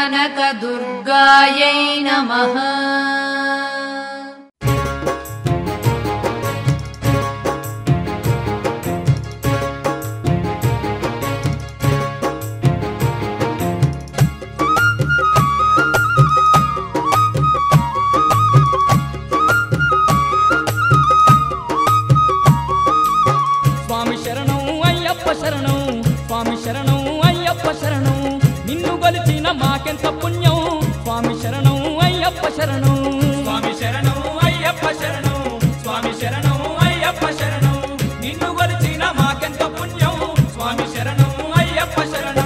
కనకదుర్గాయై నమః స్వామి శరణం అయ్యప్ప శరణం స్వామి శరణం అయ్యప్ప శరణం నిన్ను గొలిచిన మాకెంత పుణ్యం స్వామి శరణం అయ్యప్ప శరణం స్వామి శరణం అయ్యప్ప శరణం స్వామి శరణం అయ్యప్ప శరణం నిన్ను గొలిచిన మాకెంత పుణ్యం స్వామి శరణం అయ్యప్ప శరణం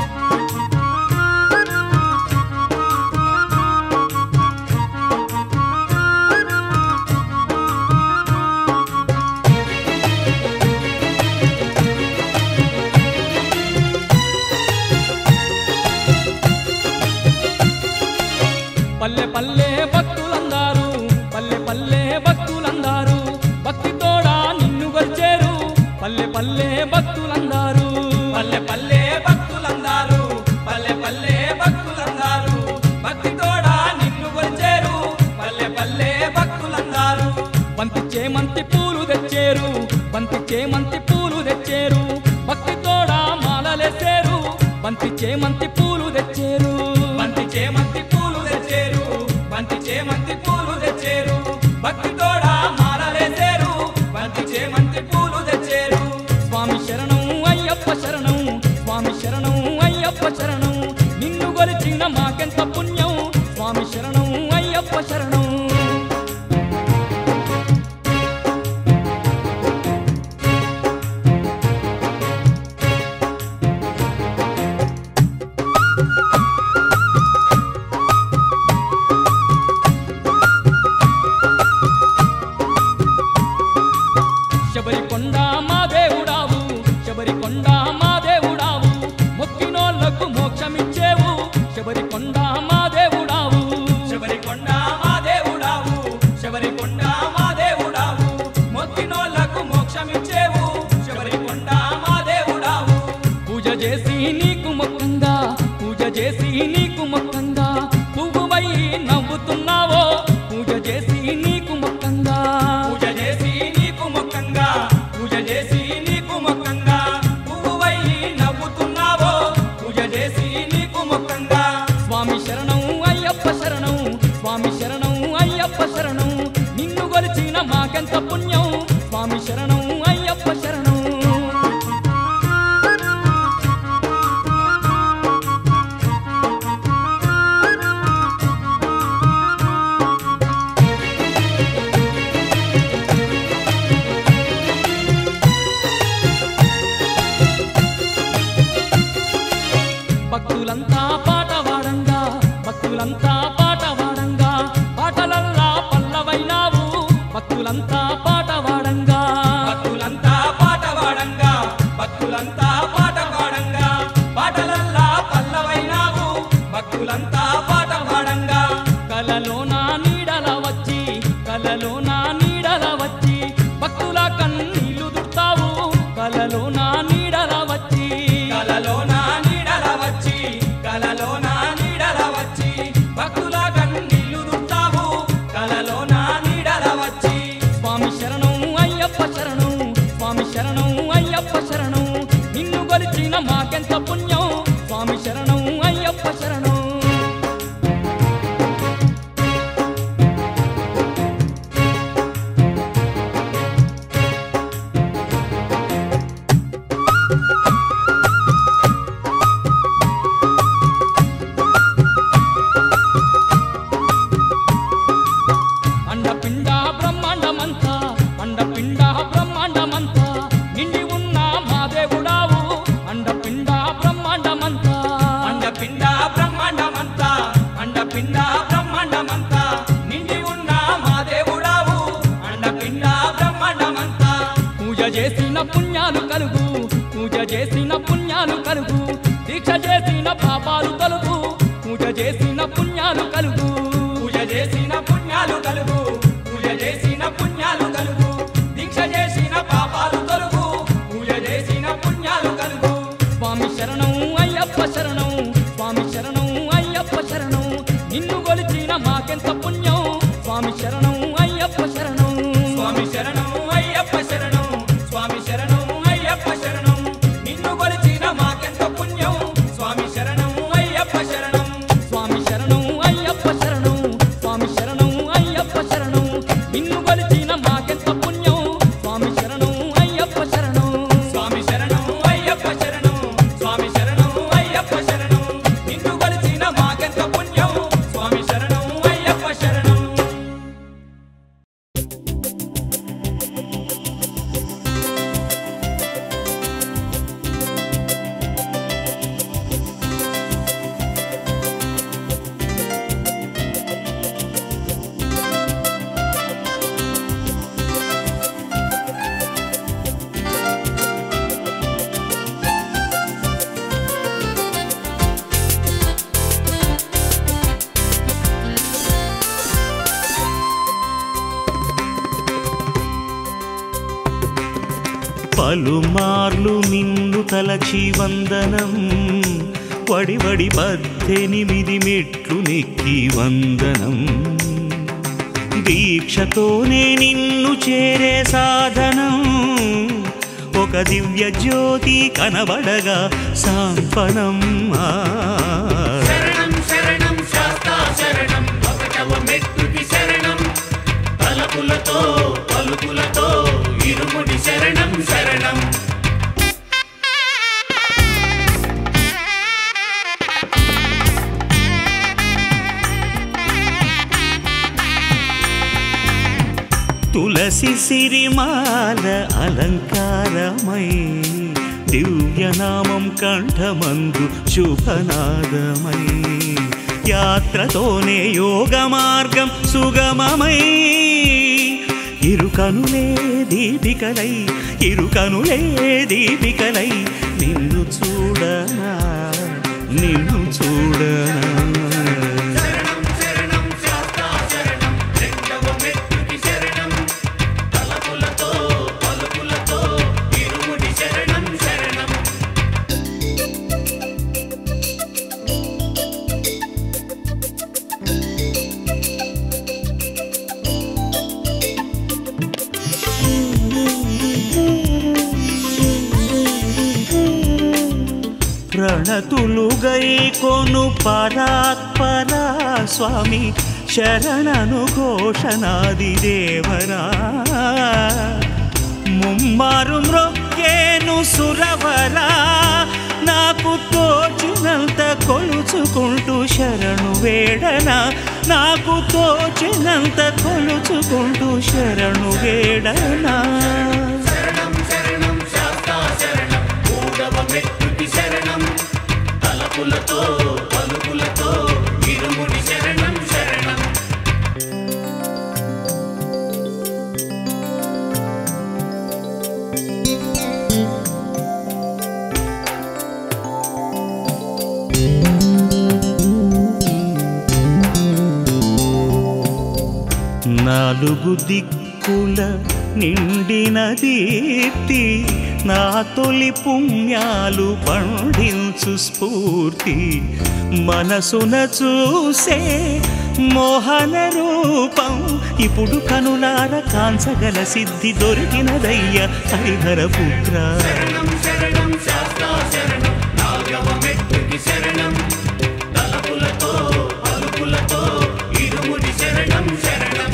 పల్లె పల్లె భక్తులందారు పల్లె పల్లె భక్తులందారు భక్తితోడా నిన్ను గొల్చేరు పల్లె పల్లె భక్తులందారు పల్లె పల్లె భక్తులందారు పల్లె పల్లె భక్తులందారు భక్తితోడా నిన్ను గొల్చేరు పల్లె పల్లె భక్తులందారు బంతి చేమంతి పూలు తెచ్చేరు బంతి చేమంతి పూలు తెచ్చేరు భక్తితోడా మాలలేసేరు బంతి చేమంతి పూలు తెచ్చేరు బంతి చేమంతి పూలు తెచ్చేరు బంతి చేమంతి పూలు తెచ్చేరు భక్తితోడా మాలలేసేరు బంతి చేమంతి పూలు తెచ్చేరు స్వామి శరణం అయ్యప్ప శరణం స్వామి శరణం అయ్యప్ప శరణం నిన్ను గొలిచిన మాకెంత పుణ్యం స్వామి శరణం అయ్యప్ప శరణం శబరికొండ మా దేవుడావు శబరికొండ మా దేవుడావు మొక్కినోళ్లకు మోక్షమిచ్చేవు శబరికొండ మా దేవుడావు శబరికొండ మా దేవుడావు శబరికొండ మా దేవుడావు మొక్కినోళ్లకు మోక్షమిచ్చేవు శబరికొండ మా దేవుడావు పూజ చేసి నీకు మొక్కంగా పూజ చేసి నీకు మొక్కంగా పువ్వువై నవ్వుతున్నావో పూజ చేసి నీకు మొక్కంగా పూజ చేసి నీకు మొక్కంగా పూజ చేసి నీకు మొక్కంగా పువ్వువై నవ్వుతున్నావో పూజ చేసి నీకు మొక్కంగా స్వామి శరణం అయ్యప్ప శరణం స్వామి శరణం అయ్యప్ప శరణం నిన్ను గొలిచిన మాకెంత పుణ్యం స్వామి శరణం అయ్యప్ప శరణం భక్తులంతా పాట వాడంగా భక్తులంతా పాట వాడంగా పాటలల్లా పల్లవైనావు భక్తులంతా పాట వాడంగా భక్తులంతా పాట వాడంగా భక్తులంతా పాట వాడంగా పాటలల్లా పల్లవైనావు భక్తులంతా పాట వాడంగా కలలోన నీడల వచ్చి కలలోన నీడల వచ్చి భక్తుల కన్నీళ్లు దుర్తావు కలలోన నీడల వచ్చి కలలోన నీడల వచ్చి కలలోన నీడల వచ్చి భక్తుల కన్నీళ్లు దుర్తావు కలలోన నీడల వచ్చి స్వామి శరణం అయ్యప్ప శరణం స్వామి శరణం అయ్యప్ప శరణం నిన్ను గొలిచిన మాకెంత పుణ్యం స్వామి శరణం అయ్యప్ప శరణం అండపిండ బ్రహ్మాండమంతా అండపిండ బ్రహ్మాండమంతా నిండి ఉన్న మా దేవుడావు అండపిండ బ్రహ్మాండమంతా అండపిండ బ్రహ్మాండమంతా అండపిండ బ్రహ్మాండమంతా నిండి ఉన్న మా దేవుడావు అండపిండ బ్రహ్మాండమంతా పూజ చేసిన పుణ్యాలు కలుగు పూజ చేసిన పుణ్యాలు కలుగు దీక్ష చేసిన పాపాలు కలుగు పూజ చేసిన పుణ్యాలు కలుగు పూజ చేసిన పుణ్యాలు కలుగు పూజ చేసిన పుణ్యాలు కలుగు దీక్ష చేసిన పాపాలు కలుగు పూజ చేసిన పుణ్యాలు కలుగు స్వామి శరణం అయ్యప్ప శరణం స్వామి శరణం అయ్యప్ప మాకెంత పుణ్యం స్వామి శరణం అయ్యప్ప శరణం స్వామి శరణం అయ్యప్ప శరణం స్వామి శరణం అయ్యప్ప శరణం నిన్ను కొలిచిన మాకెంత పుణ్యం స్వామి శరణం అయ్యప్ప శరణం స్వామి శరణం అయ్యప్ప శరణం స్వామి శరణం అయ్యప్ప శరణం నిన్ను కొలిచిన మాకెంత పుణ్యం స్వామి శరణం అయ్యప్ప శరణం స్వామి శరణం అయ్యప్ప శరణం స్వామి శరణం అయ్యప్ప శరణం నిన్ను కొలిచిన మాకెంత పుణ్యం స్వామి శరణం అయ్యప్ప శరణం పలుమార్లు నిన్ను తలచి వందనం వడి వడి పద్దెనిమిది మెట్లు నెక్కి వందనం దీక్షతోనే నిన్ను చేరే సాధనం ఒక దివ్య జ్యోతి కనబడగా సాంపనం ఆ. శరణం శరణం శాస్తా శరణం ఒకటవ మెట్టుకి శరణం తలపులతో పలుకులతో ఇరుముడి శరణం శరణం తులసి సిరిమాల అలంకారమై దివ్యనామం కంఠమందు శుభనాదమై యాత్రతోనే యోగ మార్గం సుగమమై ఇరుకనులే దీపికలై ఇరుకనులే దీపికలై నిన్ను చూడనా నిన్ను చూడనా శరణం శరణం శాస్తా శరణం రెండవ మెట్టుకి శరణం తలపులతో పలుకులతో ఇరుముడి శరణం శరణం ప్రణతులుగై కొను పరాత్పరా స్వామి శరణను ఘోషణాది దేవరా ముమ్మారు మ్రొక్కేను సురవరా నాకు తోచినంత కొలుచుకుంటూ శరణు వేడన నాకు తోచినంత కొలుచుకుంటూ శరణు వేడనా శరణం శరణం శాస్తా శరణం మూడవ మెట్టుకి శరణం తలపులతో పలుకులతో ఇరుముడి శరణం శరణం నాలుగు దిక్కుల నిండిన దీప్తి నా తొలి పుణ్యాలు పండించు స్ఫూర్తి మనసున చూసే మోహన రూపం ఇప్పుడు కనులార కాంచగల సిద్ధి దొరికినదయ్య హరిహర పుత్ర శరణం శరణం శాస్తా శరణం నాలుగవ మెట్టుకి శరణం తలపులతో పలుకులతో ఇరుముడి శరణం శరణం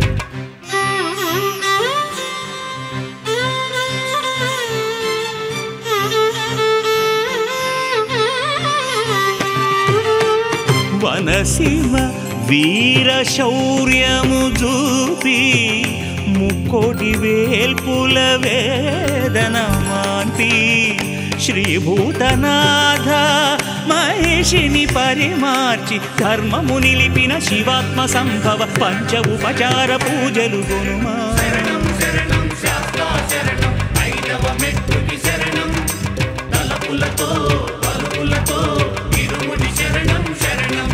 వనసీమ వీర శౌర్యము చూపి ముక్కోటి వేల్పుల వేదన మాన్పి శ్రీభూతనాథ మహేషిని పరిమార్చి ధర్మము నిలిపిన శివాత్మ సంభవ పంచ ఉపచార పూజలు గునుమా శరణం శరణం శాస్తా శరణం ఐదవ మెట్టుకి శరణం తలపులతో పలుకులతో ఇరుముడి శరణం శరణం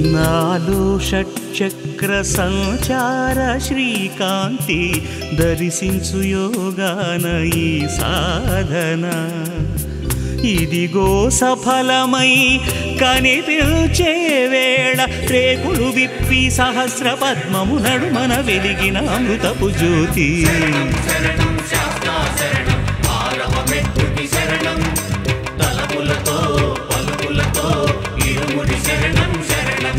నాలో షట్చక్ర సంచార శ్రీకాంతి దర్శించు యోగాన ఈ సాధన ఇదిగో సఫలమై కనిపించే వేళ రేకులు విప్పి సహస్ర పద్మము నడుమన వెలిగిన అమృతపు జ్యోతి శరణం శాస్తా శరణం ఆరవ మెట్టుకి శరణం తలపులతో పలుకులతో ఇరుముడి శరణం శరణం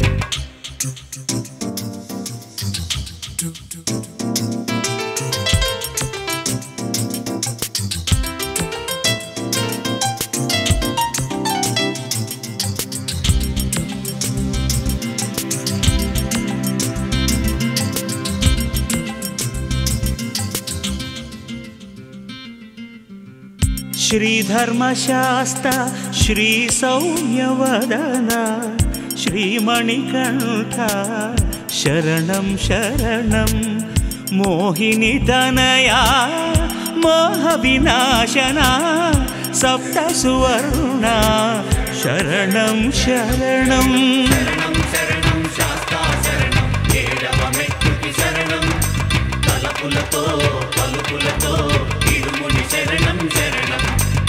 శ్రీధర్మశాస్త శ్రీ సౌమ్యవదన శ్రీమణికంఠ శరణం శరణం మోహిని తనయా మోహ వినాశన సప్త సువర్ణ శరణం శరణం శరణం శరణం శాస్తా శరణం ఏడవ మెట్టుకి శరణం తలపులతో పలుకులతో ఇరుముడి శరణం శరణం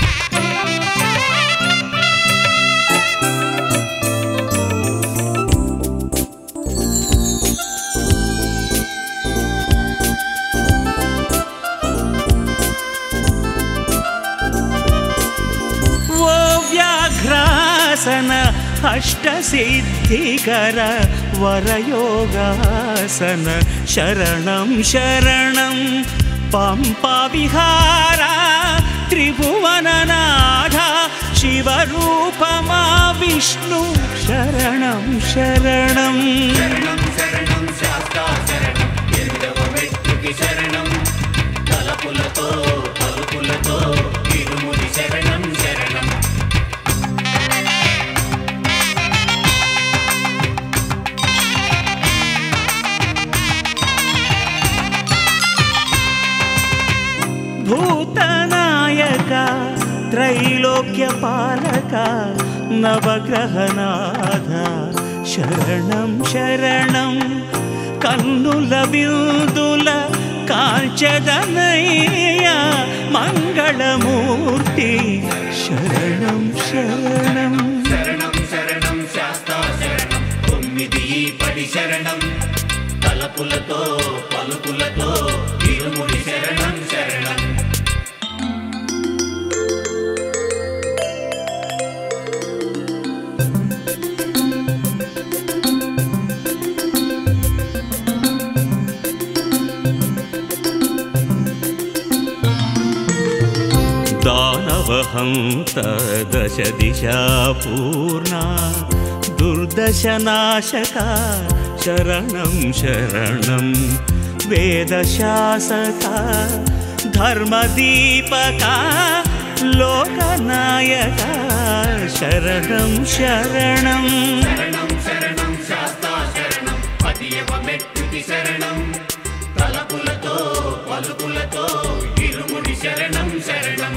ఓ వ్యాఘ్రాసన అష్టసిద్ధికర వరయోగాసన శరణం శరణం పంపా విహార త్రిభువననాథ శివరూపమా విష్ణు శరణం శరణం శరణం శరణం శాస్తా శరణం ఎనిమిదవ మెట్టుకి శరణం తలపులతో పలుకులతో ఇరుముడి శరణం శరణం భూతనాయక త్రైలోక్య పాలక నవగ్రహనాథ శరణం శరణం కన్నుల బిందుల కాంచదనయ్య మంగళమూర్తి శరణం శరణం శరణం శరణం శాస్తా శరణం తొమ్మిది ఈ పడి శరణం తలపులతో పలుకులతో ఇరుముడి శరణం శరణం దానవహంత దశ దిశా పూర్ణ దుర్దశనాశక శరణం శరణం వేదశాసక ధర్మదీపక లోకనాయక శరణం శరణం శరణం శరణం శాస్తా శరణం పతియవ మెట్టుకి శరణం తలపులతో పలుకులతో ఇరుముడి శరణం శరణం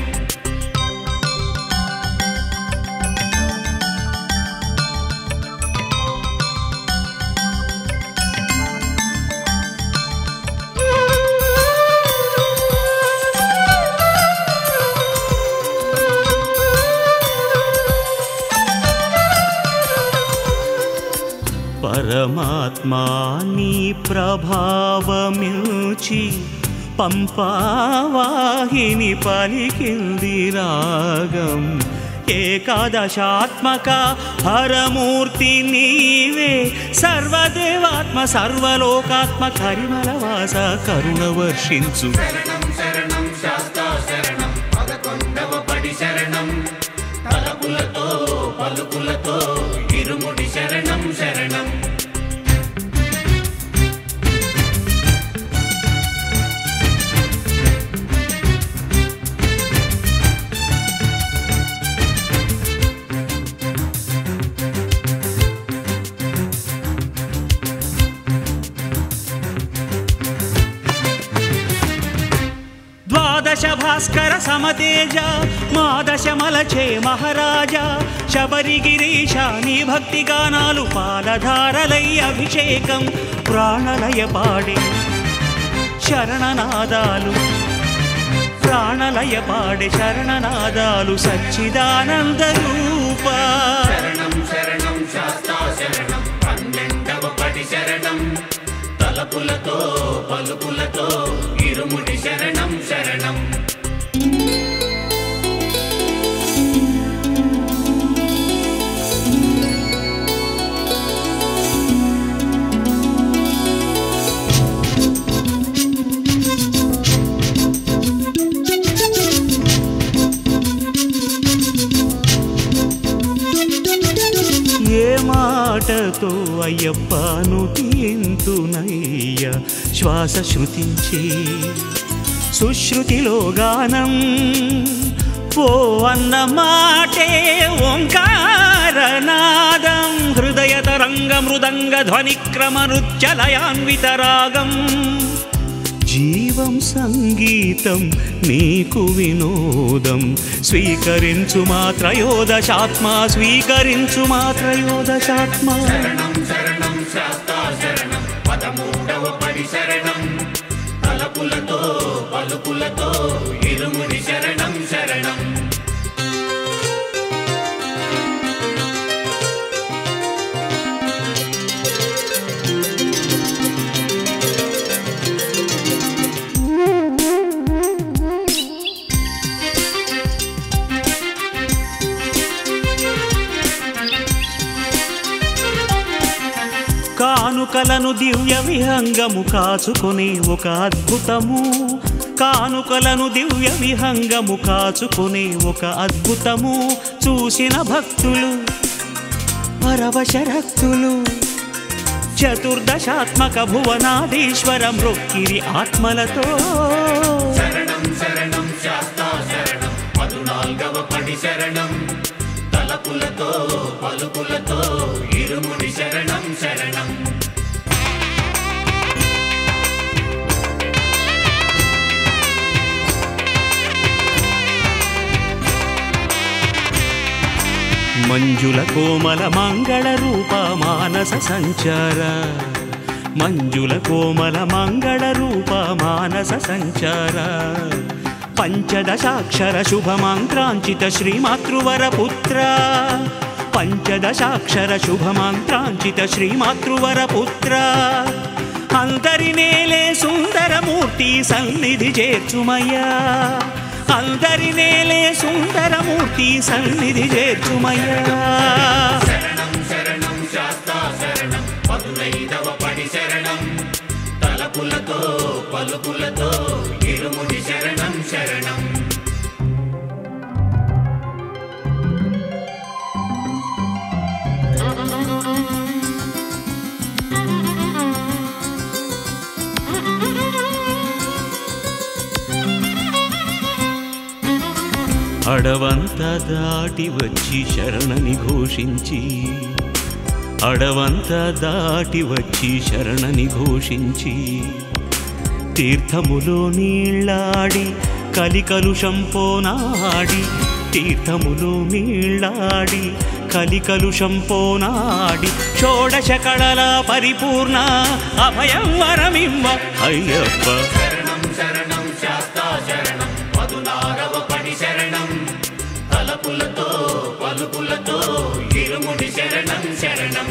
పరమాత్మా నీ ప్రభావమిల్చి పంపావాహిని పలికింది రాగం ఏకాదశాత్మక హరమూర్తి నీవే సర్వదేవాత్మ సర్వలోకాత్మ కరిమలవాస కరుణ వర్షించు శరణం శరణం శాస్తా శరణం పదకొండవ పడి శరణం తలపులతో పలుకులతో ఇరుముడి శరణం శరణం ద్వాదశ భాస్కర సమతేజ మా దశమలచే మహారాజా శబరిగిరీశ నీ భక్తి గానాలు పాలధారలై అభిషేకం ప్రాణలయ పాడే శరణనాదాలు ప్రాణలయ పాడే శరణనాదాలు సచ్చిదానంద రూప శరణం శరణం శాస్తా శరణం పన్నెండవ పడి శరణం తలపులతో పలుకులతో ఇరుముడి శరణం శరణం ఏ మాటతో అయ్యప్పను తీంతునయ్య శ్వాస శృతించి సుశ్రుతిలో గానం ఓ అన్న మాటే ఓంకారనాదం హృదయ తరంగ మృదంగ ధ్వనిక్రమ నృత్యలయాన్విత రాగం జీవం సంగీతం నీకు వినోదం స్వీకరించు మాత్రయోదశాత్మ స్వీకరించు మాత్రయోదశాత్మ శరణం శరణం శాస్తా శరణం పదమూడవ పడి శరణం తలపులతో పలుకులతో ఇరుముడి శరణం శరణం కానుకలను దివ్య విహంగము కాచుకొని ఒక అద్భుతము కానుకలను దివ్య విహంగము కాచుకొని ఒక అద్భుతము చూసిన భక్తులు పరవశరక్తులు చతుర్దశాత్మక భువనాధీశ్వర మృక్కిరి ఆత్మలతో శరణం శరణం శాస్తా శరణం పదునాల్గవ పడి శరణం తలపులతో పలుకులతో ఇరుముడి శరణం శరణం మంజుల కోమల మంగళ రూప మానస సంచార మంజుల కోమల మంగళ రూప మానస సంచార పంచదశాక్షర శుభమంత్రాంచిత శ్రీమాతృవర పుత్ర పంచదశాక్షర శుభమంత్రాంచిత శ్రీమాతృవర పుత్ర అందరి నేలే సుందరమూర్తి సన్నిధి చేర్చుమయ్యా అందరి నేలే సుందరమూర్తి సన్నిధి చేర్చుమయ్యా శరణం శరణం శాస్తా శరణం పదునైదవ పడి శరణం తలపులతో పలుకులతో ఇరుముడి శరణం శరణం అడవంత దాటి వచ్చి శరణని ఘోషించి అడవంత దాటి వచ్చి శరణని ఘోషించి తీర్థములో నీళ్ళాడి కలికలుషం పోనాడి తీర్థములో నీళ్ళాడి కలికలుషం పోనాడి షోడశ కళల పరిపూర్ణ అభయం వరమిమ్మ అయ్యప్ప శరణం శరణం శాస్తా శరణం పదునారవ పడి శరణం తలపులతో పలుకులతో ఇరుముడి శరణం శరణం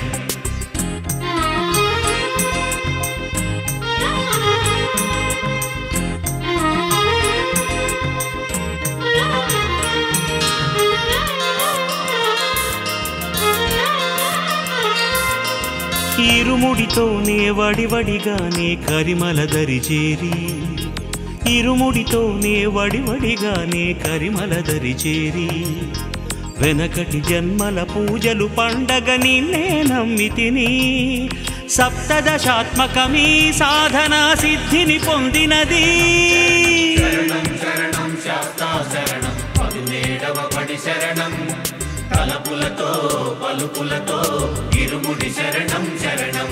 ఇరుముడితోనే వడివడిగానే కరిమల దరి చేరి ఇరుముడితోనే వడివడిగానే కరిమల దరి చేరి వెనకటి జన్మల పూజలు పండగ నిన్నే నమ్మితిని సప్తదశాత్మకమీ సాధన సిద్ధిని పొందినది శరణం శరణం శాస్తా శరణం పదునేడవ పడి శరణం తలపులతో పలుకులతో ఇరుముడి శరణం శరణం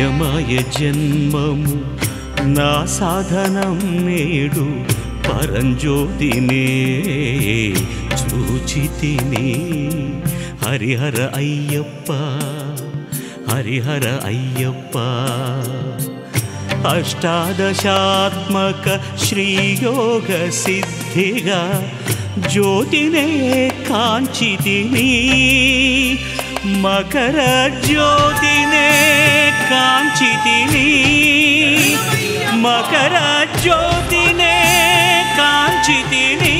పుణ్యమయ జన్మము నా సాధనం నేడు పరంజ్యోతినే చూచితిని హరిహర అయ్యప్ప హరిహర అయ్యప్ప అష్టాదశాత్మక శ్రీయోగ సిద్ధిగా జ్యోతినే కాంచితిని మకర జ్యోతినే కాంచితిని మకర జ్యోతినే కాంచితిని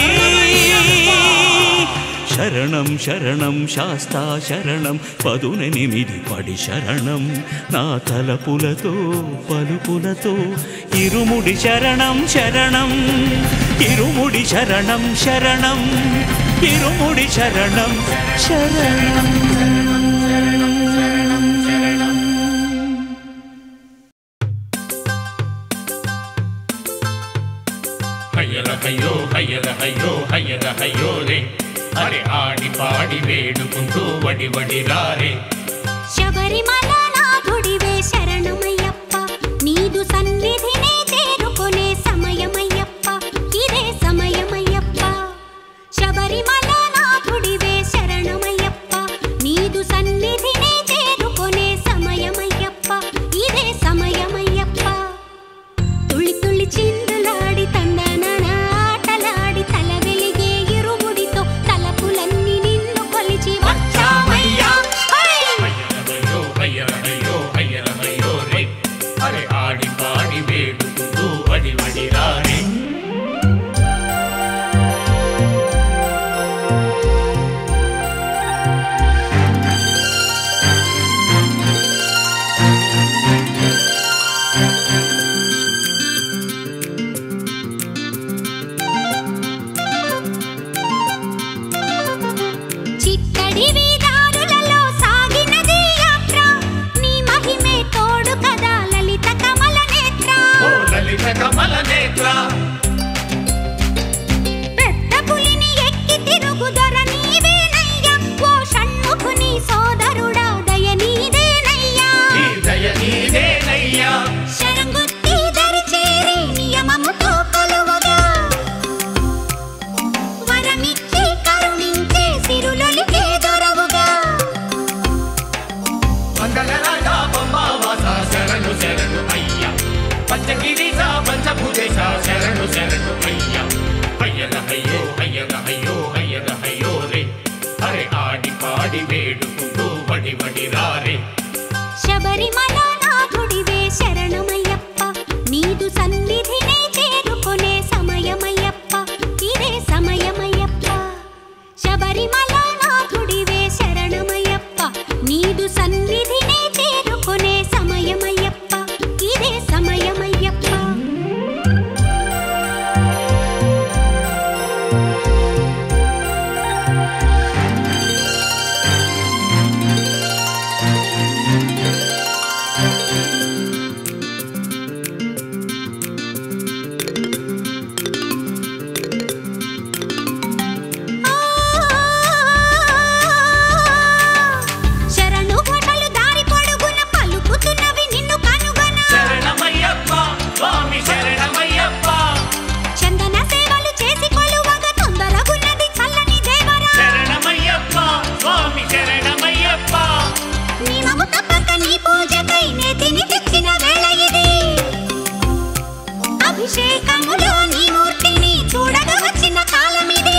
శరణం శరణం శాస్తా శరణం పదునెనిమిది పడి శరణం నా తలపులతో పలుపులతో ఇరుముడి శరణం శరణం ఇరుముడి శరణం శరణం ఇరుముడి శరణం శరణం హయ్యర హయ్యో హయ్యర హయ్యో హయ్యర హయ్యో రే అరే ఆడి పాడి వేడుకుంటూ వడి వడి రారే శబరిమల నాథుడివే శరణమయ్యప్ప నీదు సన్నిధినే చేరుకునే సమయమయ్యప్ప ఇదే సమయమయ్యప్ప శబరిమల నాథుడివే శరణమయ్యప్ప నీదు సన్నిధినే చేరుకునే సమయమయ్యప్ప ఇదే సమయమయ్యప్ప తుళి తుళి చిందులాడి తందనన ఆటలాడి తల వెలిగే ఇరుముడితో తలపులన్నీ నిన్ను కొలిచి వచ్చామయ్యా హై! హయ్యర హయ్యో హయ్యర హయ్యో హయ్యర హయ్యో రే అరే ఆడి పాడి వేడుకుంటూ వడి వడి రారే చిత్తడి వీధారులలో సాగినది యాత్ర నీ మహిమే తోడు కదా లలిత కమల నేత్ర ఓ లలిత కమల నేత్ర పెద్ద పులిని ఎక్కి తిరుగు దొర నీవేనయ్యా ఓ షణ్ముఖుని సోదరుడా దయ నీదేనయ్యా నీ దయ నీదేనయ్యా శరంగుత్తి దరి చేరి నియమముతో కొలువగా వరమిచ్చి కరుణించే సిరులొలికే దొరవుగా మంగళ రాజా బొమ్మావాస శరణు శరణు అయ్యా పంచగిరిజ పంచభూదేశ శరణు శరణు అయ్యా అయ్యన అయ్యో అయ్యన అయ్యో అయ్యన అయ్యో రే అరే ఆడి పాడి వేడుకుంటూ వడి వడి రారే శబరిమల నాథుడివే శరణమయ్యప్ప నీదు సన్నిధినే చేరుకునే సమయమయ్యప్ప ఇదే సమయమయ్యప్ప శబరిమల నాథుడివే శరణమయ్యప్ప నీదు సన్నిధినే చేరుకునే సమయమయ్యప్ప ఇదే సమయమయ్యప్ప శరణు గొడలు దారి పొడుగున పలుకుతున్నవి నిన్ను కనుగొన శరణమయ్యప్ప స్వామి శరణమయ్యప్ప చందన సేవలు చేసి కొలువగా తొందరగున్నది చల్లని దేవరా శరణమయ్యప్ప స్వామి శరణమయ్యప్ప నియమము తప్పక నీ పూజకై నేతిని తెచ్చిన వేళ ఇది అభిషేకములో నీ మూర్తిని చూడగా వచ్చిన కాలమిది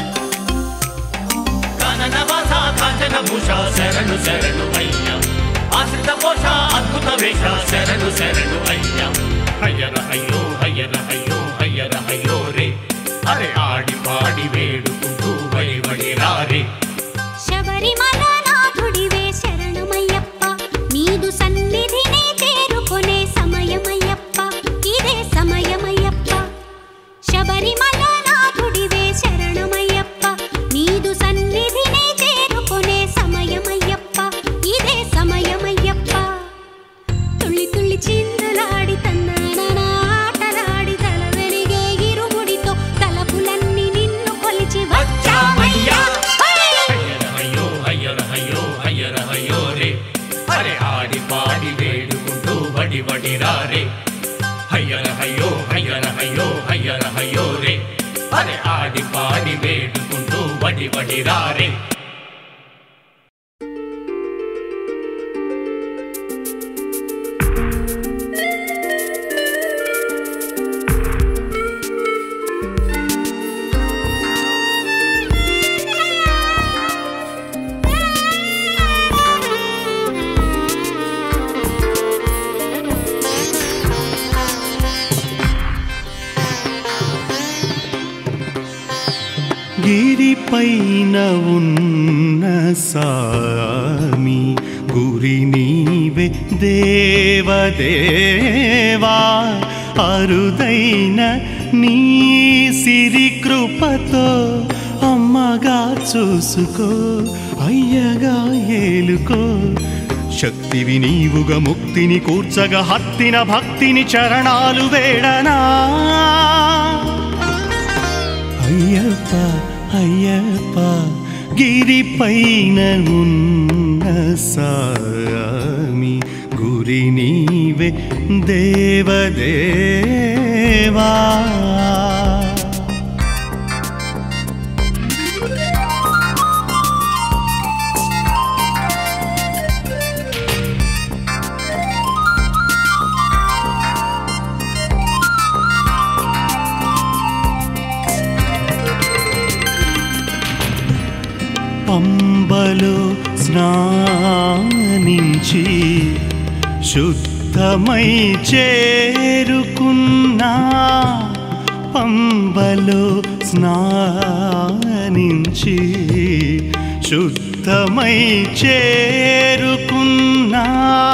కాననవాస కాంచన భూష శరణు శరణు అయ్యా ఆశ్రిత పోష అద్భుత వేష శరణు శరణు అయ్యా హయ్యర అయ్యో హయ్యర అయ్యో హయ్యర అయ్యో రే అరే ఆడి పాడి వేడుకుంటూ వడి వడి రారే శబరిమల నాథుడివే శరణమయ్యప్ప నీదు సన్నిధినే చేరుకునే సమయమయ్యప్ప ఇదే సమయమయ్యప్ప శబరిమల నాథుడివే శరణమయ్యప్ప నీదు సన్నిధినే చేరుకునే సమయమయ్యప్ప ఇదే సమయమయ్యప్ప తుళ్ళి తుళ్ళి చిందులాడి తన్నాన ఆటలాడి తల వెలిగే ఇరుముడితో తలపులన్నీ నిన్ను కొలిచి వచ్చామయ్యా హై! హయ్యర అయ్యో హయ్యర అయ్యో హయ్యర అయ్యో రే అరే ఆడి పాడి వేడు వడి రారే హయ్యర హయ్యో హయ్యర హయ్యో హయ్యర హయ్యో రే అరే ఆడి పాడి వేడుకుంటూ వడి వడి రారే గిరిపైన ఉన్న సామి గురి నీవే దేవదేవా అరుదైన నీ సిరి కృపతో అమ్మగా చూసుకో అయ్యగా ఏలుకో శక్తివి నీవుగా ముక్తిని కూర్చగా హత్తిన భక్తిని చరణాలు వేడనా అయ్యప్ప అయ్యప్ప గిరిపైన ఉన్న సామి గురి నీవే దేవదేవా పంబలో స్నానించి శుద్ధమై చేరుకున్నా పంబలో స్నానించి శుద్ధమై చేరుకున్నా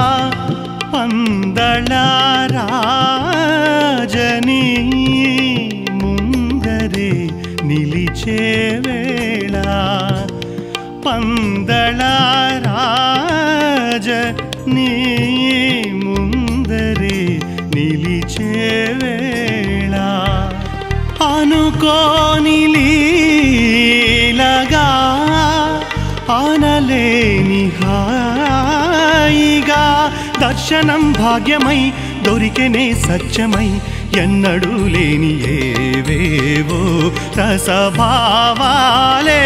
పందళరాజని ముందరే నిలిచే వేళ పందళరాజ నీ ముందరే నిలిచే వేళ అనుకోని లీలగా ఆనలేని హాయిగా దర్శనం భాగ్యమై దొరికెనే సత్యమై ఎన్నడూ లేని ఏవేవో రసభావాలే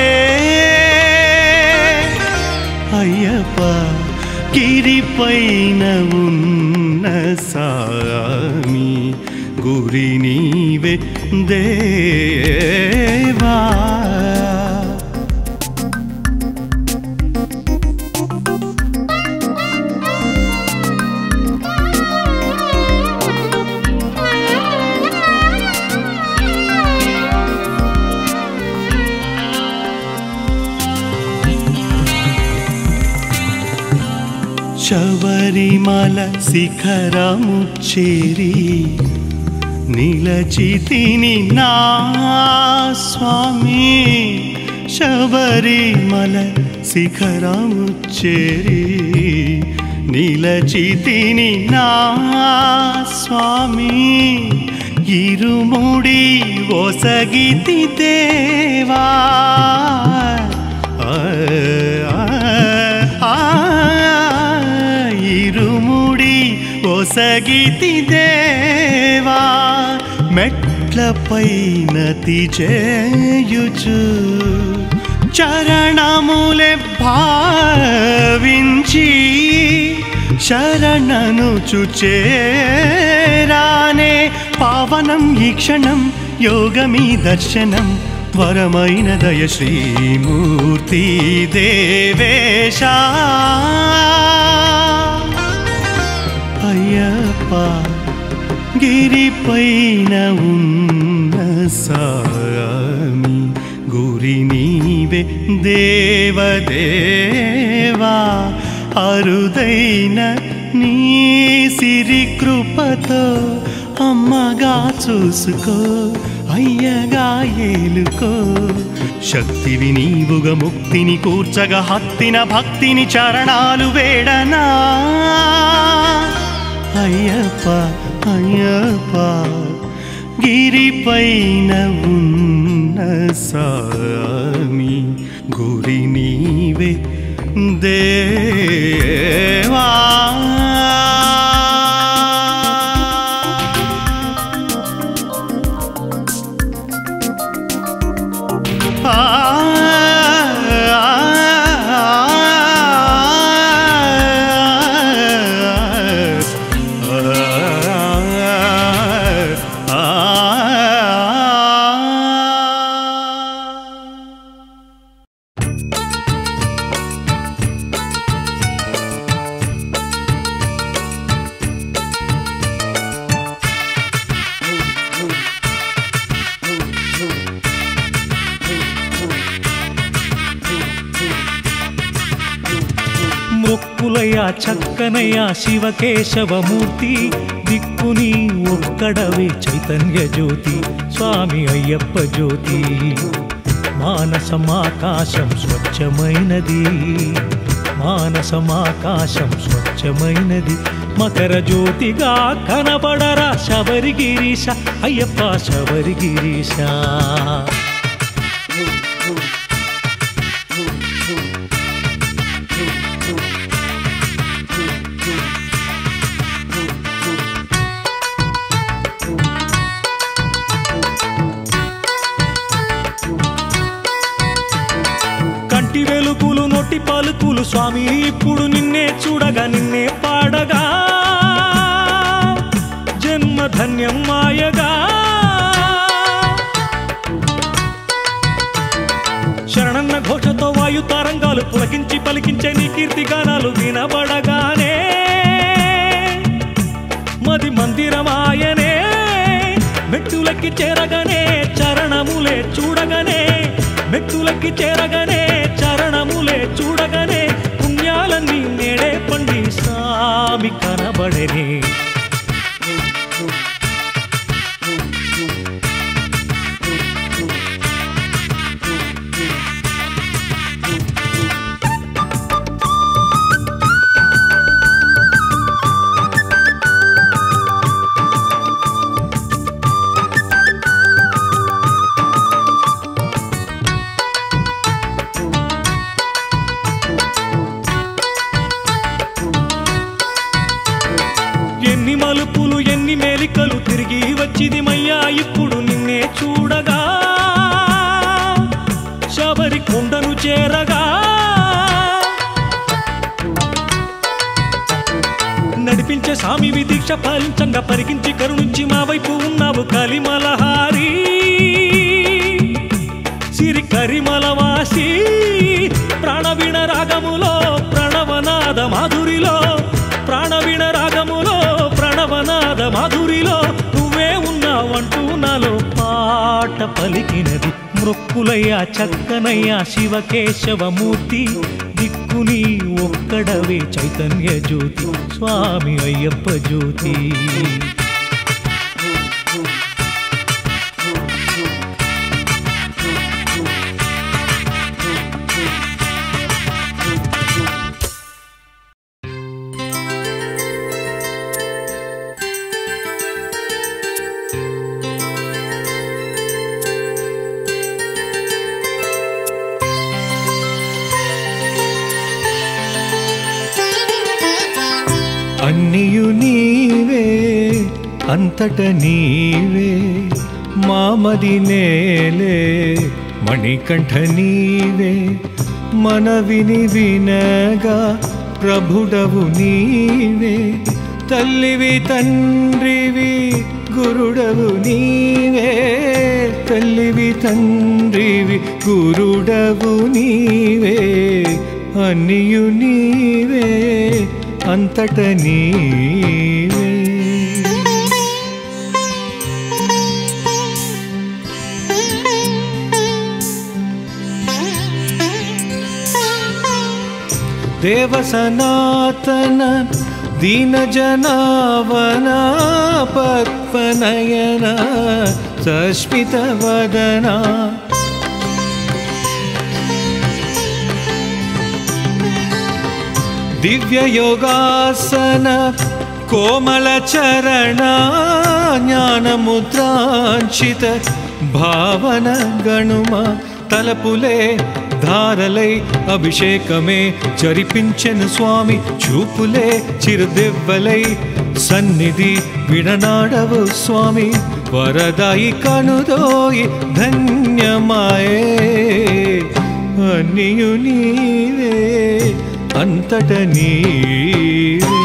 అయ్యప్ప గిరిపైన ఉన్న సామి గురి నీవే దేవా శబరిమల శిఖరము చేరి నిలచితిని నా స్వామి శబరిమల శిఖరము చేరి నిలచితిని నా స్వామి ఇరుముడి ఒసగితి దేవా ఆ, ఆ, ఆ, ఇరుముడి ఒసగితి దేవా మెట్లపైన చేయుచు చరణములే భావించి శరణను చుచేరానే పావనం ఈ క్షణం యోగమీ దర్శనం వరమైన దయ శ్రీమూర్తి దేవేశా అయ్యప్ప గిరిపైన ఉన్న సామి గురి నీవే దేవదేవా అరుదైన నీ సిరి కృపతో అమ్మగా చూసుకో అయ్యగా ఏలుకో శక్తివి నీవుగా ముక్తిని కూర్చగా హత్తిన భక్తిని చరణాలు వేడనా అయ్యప్ప అయ్యప్ప గిరిపైన ఉన్న సామి గురి నీవే దేవా మొక్కులయ్యా చక్కనయ్యా శివకేశవమూర్తి దిక్కుని ఒక్కడవే చైతన్య జ్యోతి స్వామి అయ్యప్ప జ్యోతి మానసమాకాశం స్వచ్ఛమైనది మానసమాకాశం స్వచ్ఛమైనది మకర జ్యోతిగా కనబడరా శబరిగిరీశ అయ్యప్ప శబరిగిరీశ కంటి వెలుగులు నొట్టి పలుకులు స్వామి ఇప్పుడు నిన్నే చూడగా నిన్నే పాడగా జన్మ ధన్యం మాయగా శరణన్న ఘోషతో వాయు తరంగాలు పులకించి పలికించే నీ కీర్తి గానాలు వినబడగానే మది మందిరమాయనే మెట్టులకి చేరగనే చరణములే చూడగనే మెట్టులకి చేరగనే చరణములే చూడగనే పుణ్యాలన్నీ నేడే పండి సామి కనబడనే ఎన్ని మలుపులు ఎన్ని మేలికలు తిరిగి వచ్చిది మయ్యా ఇప్పుడు నిన్నే చూడగా శబరి కొండను చేరగా నడిపించే స్వామి దీక్ష పాలించంగా పరిగించి కరుణించి మా వైపు ఉన్నావు కలిమలహారి సిరి కరిమలవాసి ప్రాణవీణ రాగములో ప్రణవనాద మాధురిలో ప్రాణవీణ రాగములో ప్రణవనాద మాధురిలో నువ్వే ఉన్నావంటూ నాలో పాట పలికినది మృక్కులయ్యా చక్కనయ్యా శివకేశవమూర్తి దిక్కుని ఒక్కడవే చైతన్య జ్యోతి స్వామి అయ్యప్ప జ్యోతి అన్నియు నీవే అంతట నీవే మామది నేలే మణికంఠ నీవే మనవిని వినగా ప్రభుడవు నీవే తల్లివి తండ్రివి గురుడవు నీవే తల్లివి తండ్రివి గురుడవు నీవే అన్నియు నీవే అంతట నీవే దేవ సనాతన దీన జనావన పద్మనయన సస్మిత వదనా దివ్యయోగాసన కోమల చరణ జ్ఞానముద్రాంచిత భావన గణుమ తలపులే ధారలై అభిషేకమే జరిపించెను స్వామి చూపులే చిరుదివ్వలై సన్నిధి విడనాడవు స్వామి వరదాయి కనుదోయి ధన్యమాయే అన్నియు నీవే అంతట నీవే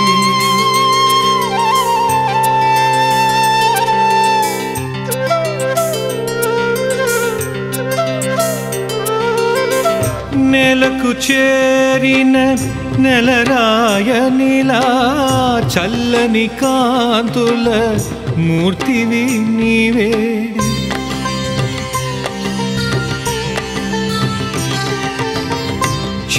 నెలకు చేరిన నెలరాయనిలా చల్లని కాంతుల మూర్తివి నీవే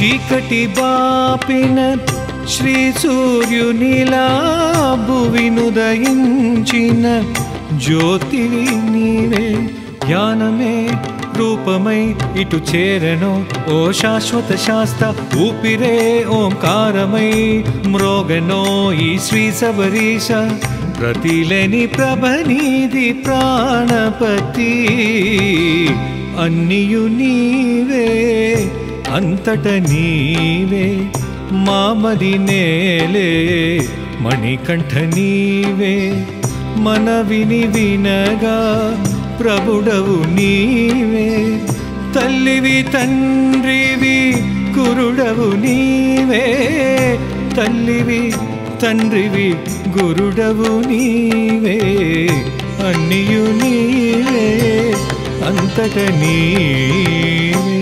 చీకటి బాపిన శ్రీ సూర్యునిలా భువినుదయించిన జ్యోతివి నీవే జ్ఞానమే రూపమై ఇటు చేరను ఓ శాశ్వత శాస్త్ర ఊపిరే ఓంకారమై మ్రోగనో ఈ శ్రీ సబరీశ ప్రతిలేని ప్రభనీది ప్రాణపతి అన్నియు నీవే అంతట నీవే మామది నేలే మణికంఠ నీవే మన విని వినగా ప్రభుడవు నీవే తల్లివి తండ్రివి కురుడవు నీవే తల్లివి తండ్రివి గురుడవు నీవే అన్నియు నీవే అంతట నీవే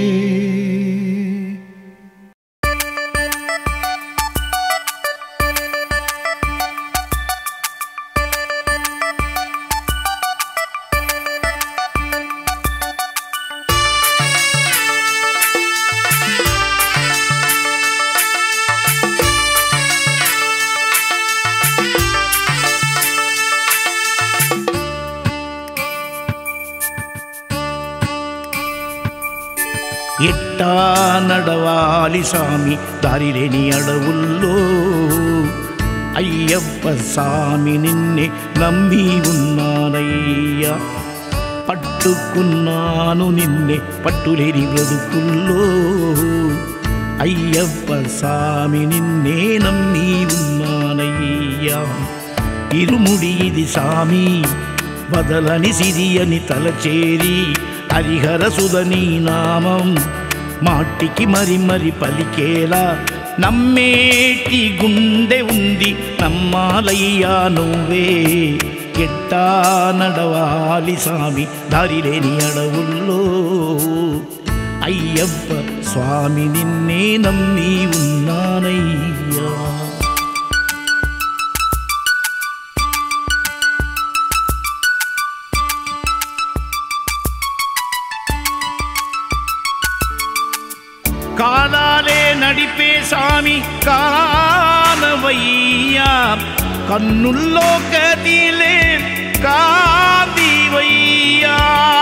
ఎట్టా నడవాలి స్వామి దారిలేని అడవుల్లో అయ్యప్ప స్వామి నిన్నే నమ్మి ఉన్నానయ్యా పట్టుకున్నాను నిన్నే పట్టులేని బ్రతుకుల్లో అయ్యప్ప స్వామి నిన్నే నమ్మి ఉన్నానయ్యా ఇరుముడి ఇది సామి వదలని సిరియని తలచేరి హరిహర సుధని నామం మాటికి మరి మరి పలికేలా నమ్మేటి గుండె ఉంది నమ్మాలయ్యా నువ్వే ఎట్టా నడవాలి సామి దారి లేని అడవుల్లో అయ్యప్ప స్వామి నిన్నే నమ్మి ఉన్నానయ్యా కాలాలే నడిపే సామి కానవయ్యా కన్నుల్లో కదిలే కాదివయ్యా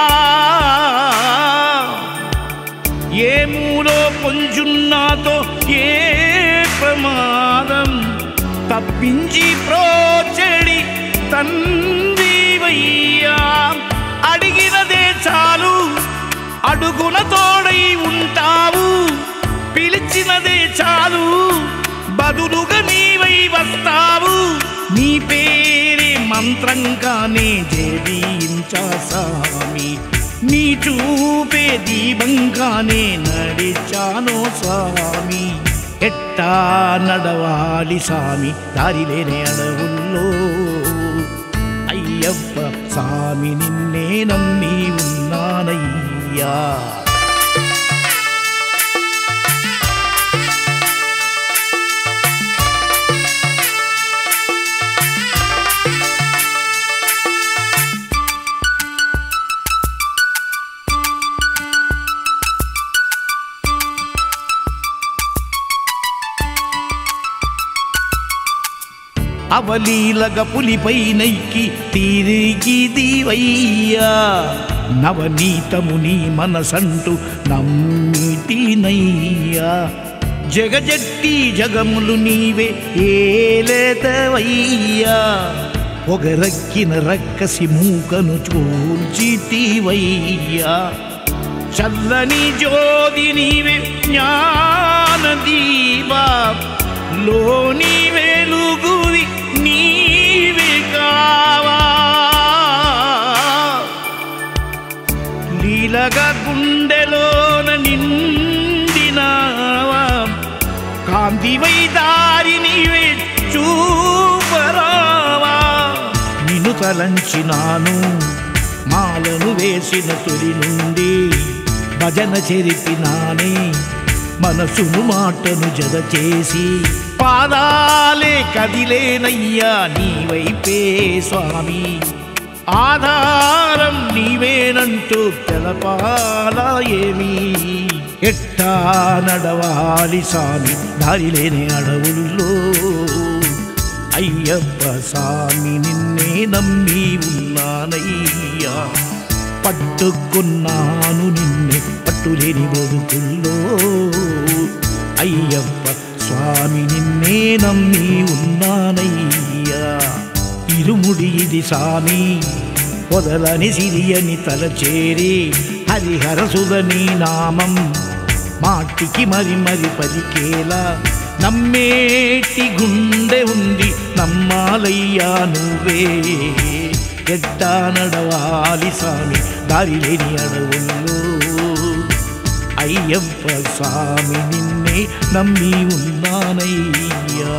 ఏ మూలో పొంజున్నాతో ఏ ప్రమాదం తప్పించి ప్రోచెడి తండ్రివయ్యా అడిగినదే చాలు అడుగున తోడై ఉంటావు పిలిచినదే చాలు బదులుగా నీవై వస్తావు నీ పేరే మంత్రంగానే జయించా స్వామి నీ చూపే దీపంగానే నడిచానో స్వామి ఎట్టా నడవాలి స్వామి దారిలేని అడవుల్లో అయ్యప్ప స్వామి నిన్నే నమ్మి ఉన్నానయ్యా అవలీలగ పులిపై నైకి తిరిగి దివయ్యా నవనీతముని మనసంటు నమ్మిటినయ్యా జగజట్టి జగములు నీవే ఏలేతవయ్యా పొగరక్కిన రక్కసి మూకను చూల్చితివయ్యా చల్లని జ్యోతి నీవే జ్ఞాన దీపా లోని వెలుగువి నీవే కావా లీలగా గుండెలోన నిండినావా కాంతివై దారి నీవే చూపరావా నిన్ను తలంచినాను మాలను వేసిన తొలి నుండి భజన చెరిపినానే మనసును మాటను జత చేసి పాదాలే కదిలేనయ్యా నీవైపే స్వామి ఆధారం నీవేనంటూ తెలపాలా ఏమి ఎట్ట ఎట్టా నడవాలి సామి దారి లేని అడవుల్లో అయ్యప్ప స్వామి నిన్నే నమ్మి ఉన్నానయ్యా పట్టుకున్నాను నిన్నే పట్టులేని బతుకుల్లో అయ్యప్ప స్వామి నిన్నే నమ్మి ఉన్నానయ్యా ఇరుముడి ఇది స్వామి పొదలని సిరియని తలచేరి హరిహరసుదని నామం మాటికి మరి మరి పలికేలా నమ్మేటి గుండె ఉంది నమ్మాలయ్యా నువ్వే ఎట్టా నడవాలి స్వామి దారి లేని అడవుల్లో అయ్యప్ప స్వామి నిన్నే నమ్మి ఉన్నానయ్యా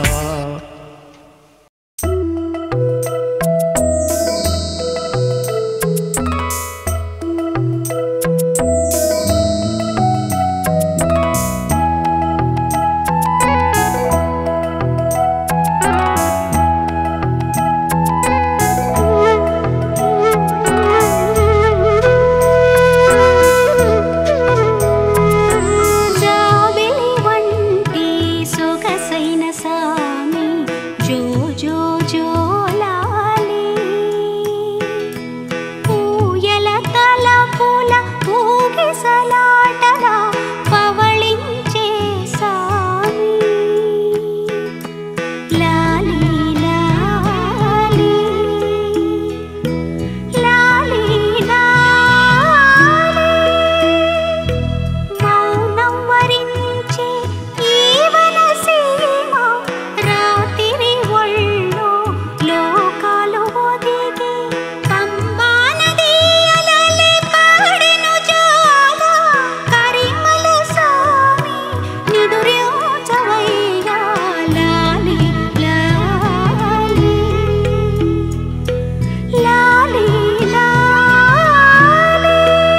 జాబిలి వంటి సొగసైన సామి జో జో జోలాలి పూయల తలపుల ఊగిసలాటల పవళించే సామి లాలి లాలి లాలి లాలి మౌనం వరించే ఈవన సీమ రాత్రి ఒళ్ళో లోకాలు ఒదిగి పంబా నది అలలే పాడెను జాల కరిమల సామి నిదురించవయ్యా లాలి లాలి లాలి లాలి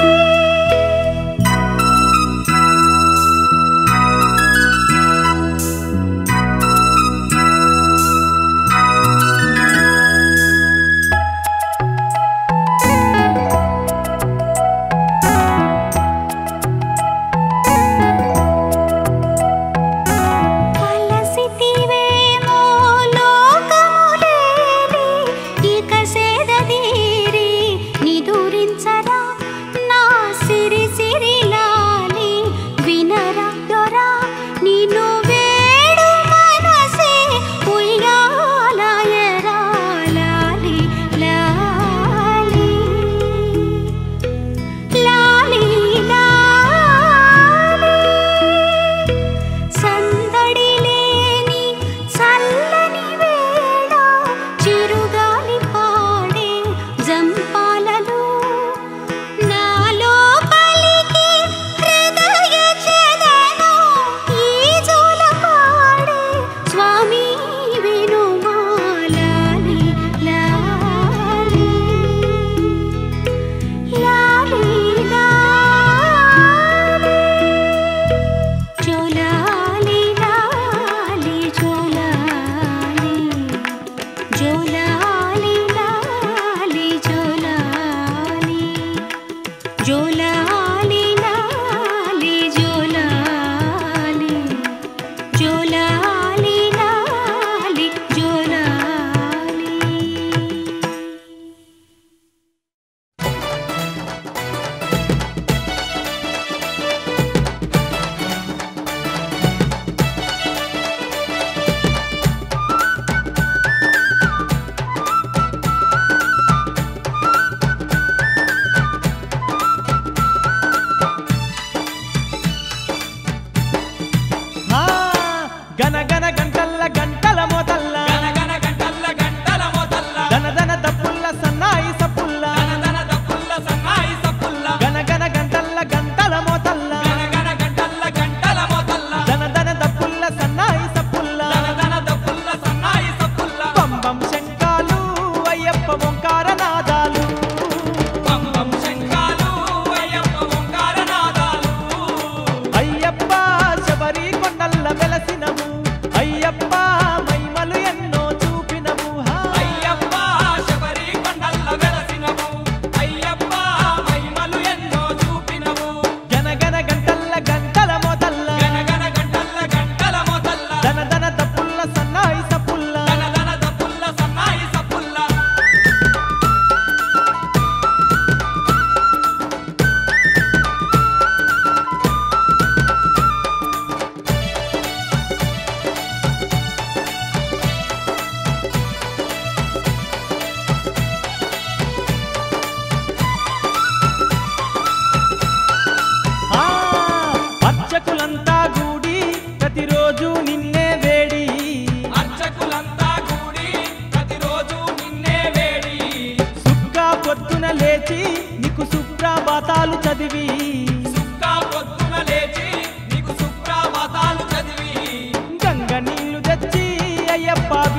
అలసితివేమో లోకములేలి, ఇక సేదదీరి నిదురించరా నా సిరి సిరి లాలి వినరా దొరా నిన్ను వేడు మనసే ఉయ్యాలయరా లాలి లాలి లాలి లాలి సందడి లేని చల్లని వేళ చిరుగాలి పాడే జంపాలలో నాలో పలికి హృదయ చలనం ఈ జోల పాడే స్వామి వినుమా లాలి లాలి లాలి లాలి జోలాలి లాలి జోలాలి జోలాలి లాలి జోలాలి జోలాలి లాలి జోలాలి జోలాలి లాలి జోలాలి ఆ, గనగన గంటల్ల గంటల మోతల్ల గనగన గంటల్ల గంటల మోతల్ల దన దన దప్పుల్ల సన్నాయి సప్పుల్ల దన దప్పుల్ల సన్నాయి సప్పుల్ల గనగన గంటల్ల గంటల మోతల్ల గనగన గంటల్ల గంటల మోతల్ల దన దన దప్పుల్ల సన్నాయి సప్పుల్ల దన దప్పుల్ల సన్నాయి సప్పుల్ల పంబం శంకాలు అయ్యప్ప ఓంకార నాదాలు బం బం శంఖాలు అయ్యప్ప ఓంకార నాదాలు అయ్యప్ప శబరి కొండల్ల వెలసినము అయ్యప్ప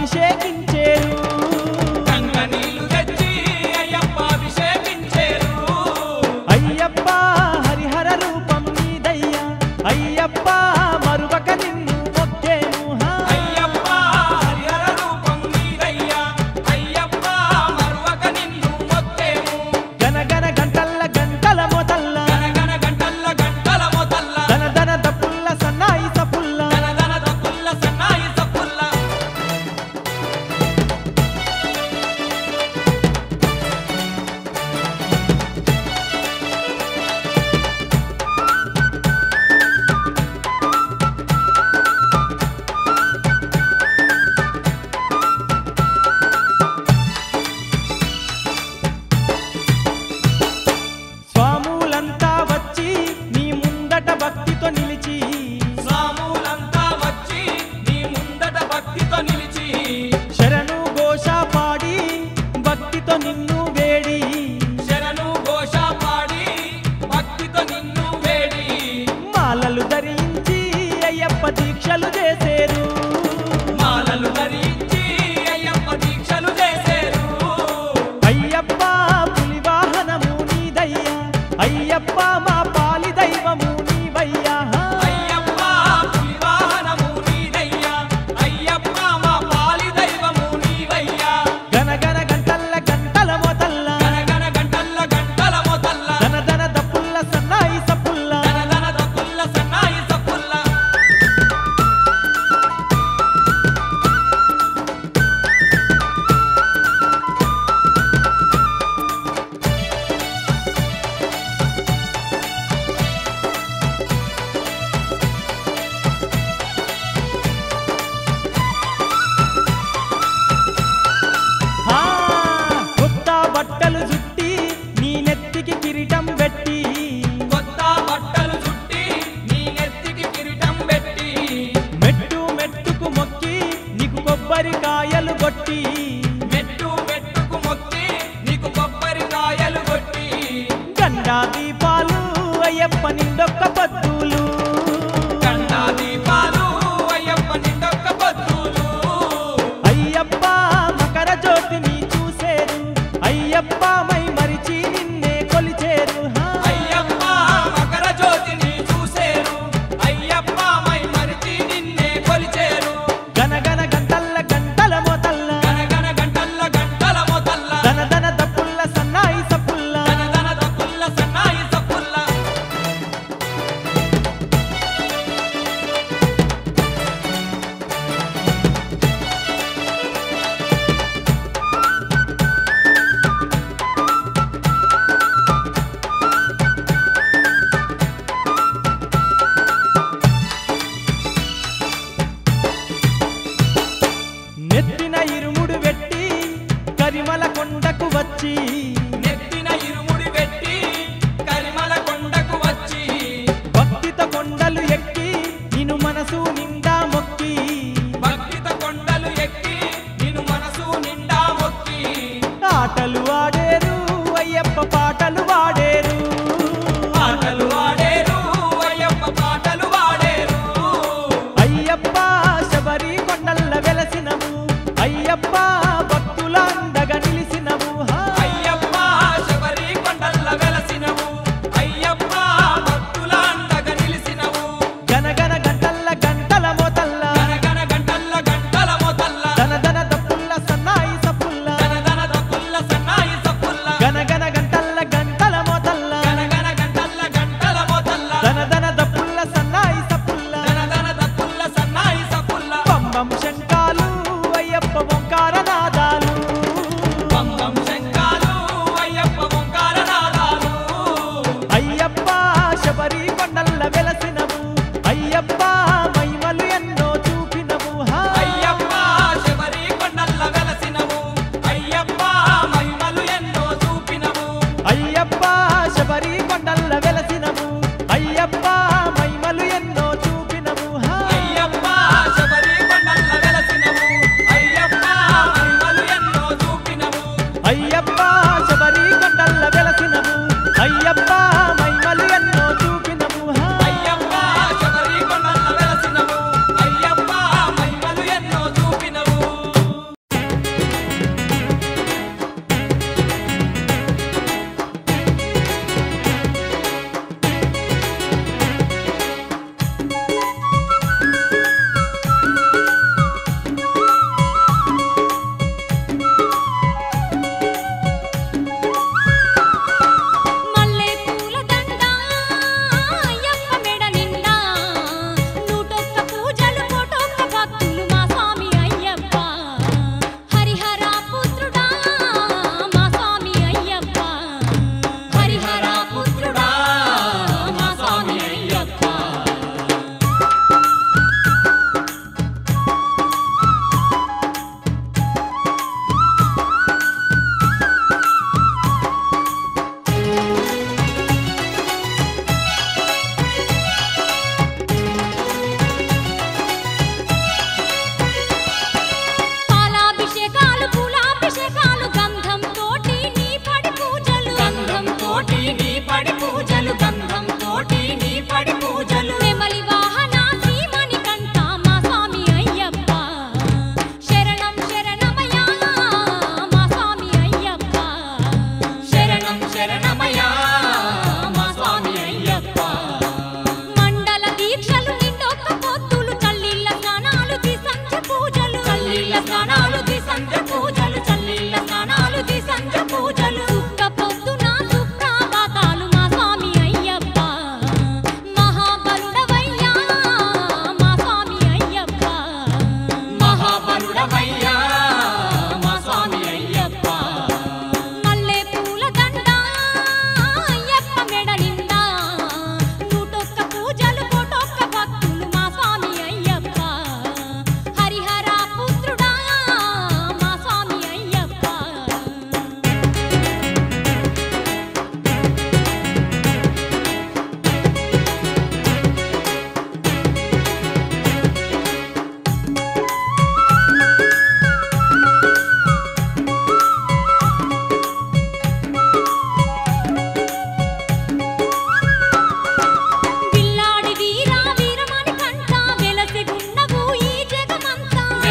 అభిషేకించేరు గంగ నీళ్లు తెచ్చి అయ్యప్ప అభిషేకించేరు అయ్యప్ప హరిహర రూపం నీదయ్యా అయ్యప్ప మరువక నిన్ను మొక్కేను హా. అయ్యప్ప హరిహర రూపం నీదయ్యా అయ్యప్ప మరువక నిన్ను మొక్కేము గనగన గంటల్ల గంటల మొదల్ల గనగన గంటల్ల గంటల మొదల్ల దన దన దప్పుల్ల సన్నాయి సపుల్ల దన దన దప్పుల్ల సన్నాయి సప్పుల్ల స్వాములంతా వచ్చి నీ ముందట భక్తితో నిలిచి స్వాములంతా వచ్చి నీ ముందట భక్తితో నిలిచి శరణు ఘోష పాడి భక్తితో నిన్ను వేడి శరణు ఘోష పాడి భక్తితో నిన్ను వేడి మాలలు ధరించి అయ్యప్ప దీక్షలు చేసేరు మాలలు ధరించి అయ్యప్ప దీక్షలు చేసేరు అయ్యప్ప పులి వాహనము నీదయ్యా అయ్యప్ప మా పాలి దైవము నీవయ్యా అయ్యప్ప పులి వాహనము నీదయ్యా అయ్యప్ప మా పాలి దైవము నీవయ్యా గనగన గంటల్ల గంటల మొదల్ల గనగన గంటల్ల గంటల మొదల్ల దన దన దప్పుల్ల సన్నాయి సప్పుల్ల దన దన దప్పుల్ల సన్నాయి సప్పుల్ల ఆ, కొత్త బట్టలు చుట్టి నీ నెత్తికి కిరీటం పెట్టి కొత్త బట్టలు చుట్టి నీ నెత్తికి కిరీటం పెట్టి మెట్టు మెట్టుకు మొక్కి నీకు కొబ్బరికాయలు కొట్టి మెట్టు మెట్టుకు మొక్కి నీకు కొబ్బరికాయలు కొట్టి గండా దీపాలు అయ్యప్ప నిండొక్క పద్దులు గండా దీపాలు అయ్యప్ప నిండొక్క పొద్దులు అయ్యప్ప మకర జ్యోతిని చూసేరు అయ్యప్ప మై మరిచి నిన్నే కొలిచేరు హా. అయ్యప్ప మకర జ్యోతిని చూసేరు అయ్యప్ప మై మరిచి నిన్నే కొలిచేరు గనగన గంటల్ల గంటల మొదల్ల గనగన గంటల్ల గంటల మొదల్ల దన దన దప్పుల్ల సన్నాయి సప్పుల్ల దన దన దప్పుల్ల సన్నాయి సప్పుల్ల నెత్తిన ఇరుముడు పెట్టి కరిమల కొండకు వచ్చి నెత్తిన ఇరుముడి పెట్టి కరిమల కొండకు వచ్చి భక్తిత కొండలు ఎక్కి నిన్ను మనసు నిండా మొక్కి భక్తిత కొండలు ఎక్కి నిన్ను మనసు నిండా మొక్కి ఆటలు ఆడేరు అయ్యప్ప పాటలు వాడేరు పాటలు వాడేరు అయ్యప్ప పాటలు వాడేరు అయ్యప్ప శబరి కొండల్ల వెలసినము అయ్యప్ప భక్తుల అండగా నిలిసినవు హా. అయ్యప్ప శబరి కొండల్ల వెలసినవు అయ్యప్ప భక్తుల అండగా నిలిసినవు గనగన గంటల్ల గంటల మొదల్ల గనగన గంటల్ల గంటల మొదల్ల దన దన దప్పుల్ల సన్నాయి సప్పుల్ల దన దన దప్పుల్ల సన్నాయి సప్పుల్ల గనగన గంటల్ల గంటల మొదల్ల గనగన గంటల్ల గంటల మొదల్ల దన దన దప్పుల్ల సన్నాయి సప్పుల్ల దన దన దప్పుల్ల సన్నాయి సప్పుల్ల పంబం శంకాలు అయ్యప్ప ఓంకార నాదాలు పంగం శంకాలు అయ్యప్ప ఓంకార నాదాలు అయ్యప్ప శబరి కొండల్ల వెలసినవు అయ్యప్ప మహిమలు ఎన్నో చూపినవు హా. అయ్యప్ప శబరి కొండల్ల వెలసినవు అయ్యప్ప మహిమలు ఎన్నో చూపినవు అయ్యప్ప శబరి కొండల్ల వెలసినవు అయ్యప్ప మహిమలు ఎన్నో చూపినవు హా. అయ్యప్ప శబరి కొండల్ల వెలసినవు అయ్యప్ప మహిమలు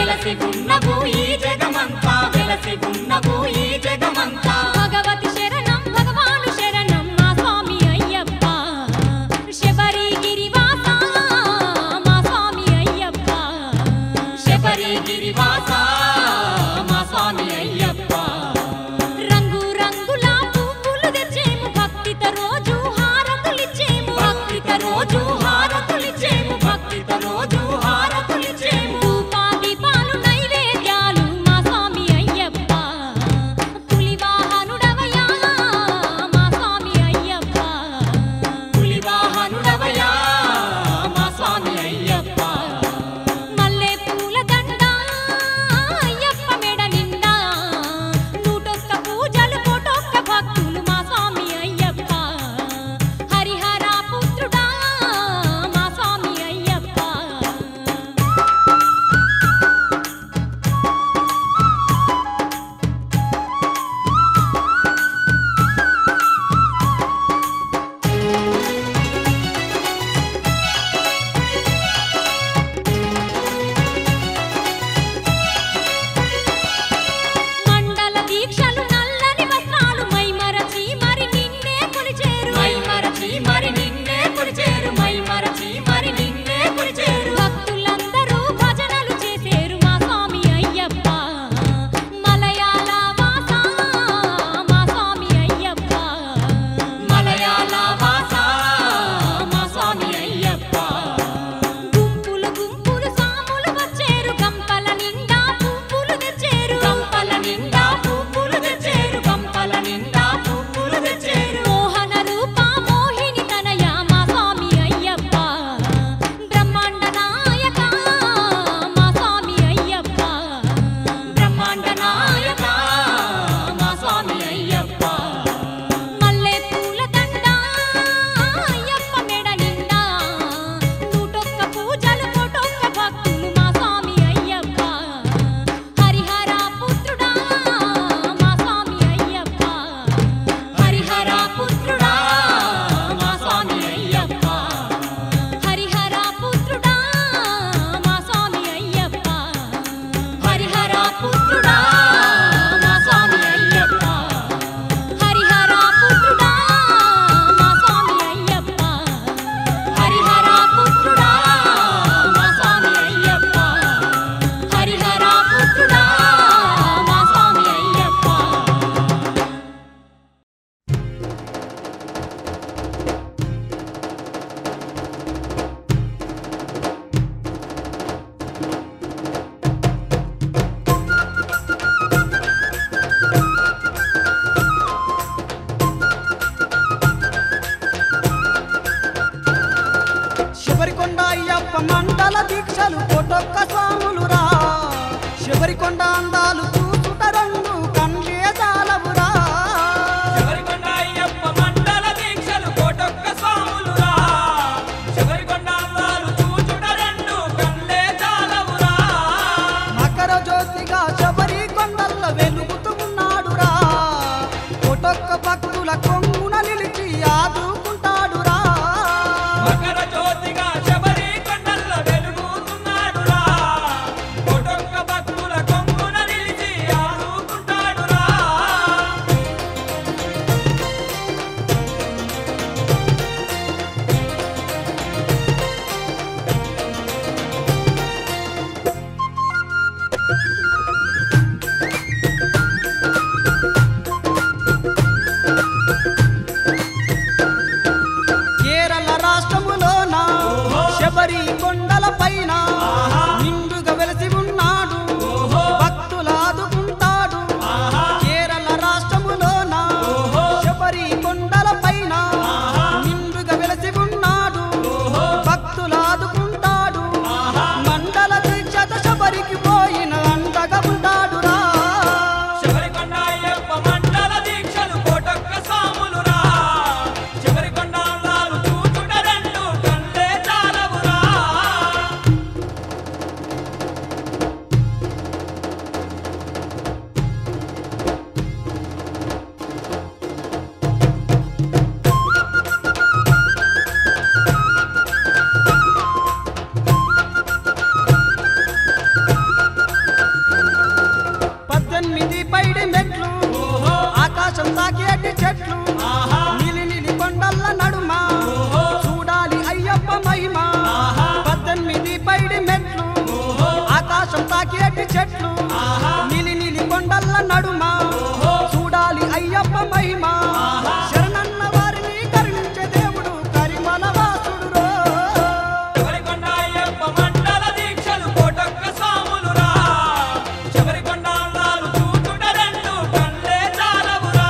వెలసి ఉన్నవు ఈ జగమంతా వెలసి ఉన్నవు ఈ జగమంతా భగవతి శరణం భగవాను శరణం మా స్వామి అయ్యప్ప శబరి గిరివాస మా స్వామి అయ్యప్ప శబరి గిరివాస మా స్వామి అయ్యప్ప రంగు రంగుల పువ్వులు తెచ్చేము భక్తిత రోజు హారతులిచ్చేము భక్తిత రోజు హారతులిచ్చేము భక్తిత రోజు హారతులిచ్చేము ధూపా దీపాలు నైవేద్యాలు మా స్వామి అయ్యప్ప పులి వాహనుడవయ్యా మా స్వామి అయ్యప్ప పులి వాహనుడవయ్యా మా స్వామి అయ్యప్ప మల్లె పూల దండ అయ్యప్ప మెడ నిండా నూటొక్క పూజలు కోటొక్క భక్తులు మా స్వామి అయ్యప్ప హరిహర పుత్రుడా మా స్వామి అయ్యప్ప మండల దీక్షలు నల్లని వస్త్రాలు మైమరచి మరి నిన్నే కొలిచేరు మై మరచి మరి నిన్నే కొలిచేరు మై మరచి మరి నిన్నే కొలిచేరు భక్తులందరూ భజనలు చేసేరు మా స్వామి అయ్యప్ప మలయాళ వాస మా స్వామి అయ్యప్ప మలయాళ వాస మా స్వామి అయ్యప్ప గుంపులు గుంపులు సాములు వచ్చేరు గంపల నిండా పువ్వులు తెచ్చేరు గంపల నిండా పువ్వులు తెచ్చేరు గంపల నిండా పువ్వులు తెచ్చేరు మోహన రూప మోహిని తనయ మా స్వామి అయ్యప్ప బ్రహ్మాండ నాయక మా స్వామి అయ్యప్ప బ్రహ్మాండ నాయక మా స్వామి అయ్యప్ప మల్లె పూల దండ అయ్యప్ప మెడ నిండా నూటొక్క పూజలు కోటొక్క భక్తులు మా స్వామి అయ్యప్ప హరిహర పుత్రుడా మా స్వామి అయ్యప్ప హరిహర పుత్రుడా మా స్వామి అయ్యప్ప హరిహర పుత్రుడా మా స్వామి అయ్యప్ప హరిహర పుత్రుడా మా స్వామి అయ్యప్ప హరిహర పుత్రుడా మా స్వామి అయ్యప్ప హరిహర పుత్రుడా మా స్వామి అయ్యప్ప హరిహర పుత్రుడా మా స్వామి అయ్యప్ప శబరికొండ అయ్యప్ప మండల దీక్షలు కోటొక్క స్వాములురా శబరికొండ అందాలు చూసుట రెండు కన్లే జాలవురా శబరికొండ అయ్యప్ప మండల దీక్షలు కోటొక్క స్వాములురా శబరికొండ అందాలు చూచుట రెండు కళ్ళే చాలవురా మకర జ్యోతిగా శబరి కొండల్ల వెలుగుతూ ఉన్నాడురా కోటొక్క భక్తుల కొంగున నిలిచి ఆదుకుంటాడురా మకర జ్యోతిగా శబరి కొండల్లో వెలుగుతున్నాడురా కోటొక్క భక్తుల కొంగున తాకేటి చెట్లు నిలి నిలి కొండల్ల నడుమ చూడాలి అయ్యప్ప మహిమ పద్దెనిమిది పైడి మెట్లు ఆకాశం తాకేటి చెట్లు నిలి నిలి కొండల్ల నడుమ చూడాలి అయ్యప్ప మహిమ శరణన్న వారిని కరుణించే దేవుడు కరిమల వాసుడు శబరికొండ అయ్యప్ప మండల దీక్షలు కోటొక్క స్వాములురా శబరికొండ అందాలు చూచుట రెండు కళ్ళే చాలవురా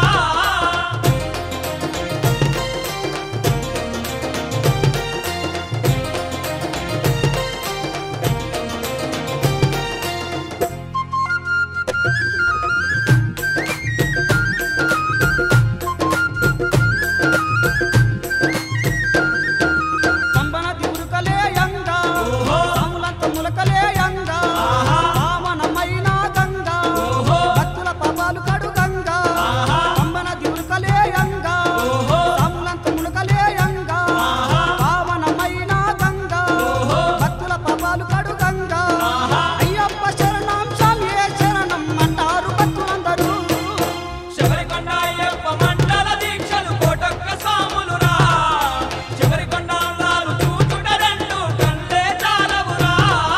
కంబన తిరుకలే యంగా సాములంత ములకలే యంగా పావనమైన గంగా భక్తుల పాపాలు కడు గంగా కంబన తిరుకలే యంగా సాములంత ములకలే యంగా పావనమైన గంగా భక్తుల పాపాలు కడు గంగా అయ్యప్ప శరణం స్వామియే శరణం అంటారు భక్తులందరూ శబరికొండ అయ్యప్ప మండల దీక్షలు కోటొక్క స్వాములురా శబరికొండ అందాలు చూచుట రెండు కళ్ళే చాలవురా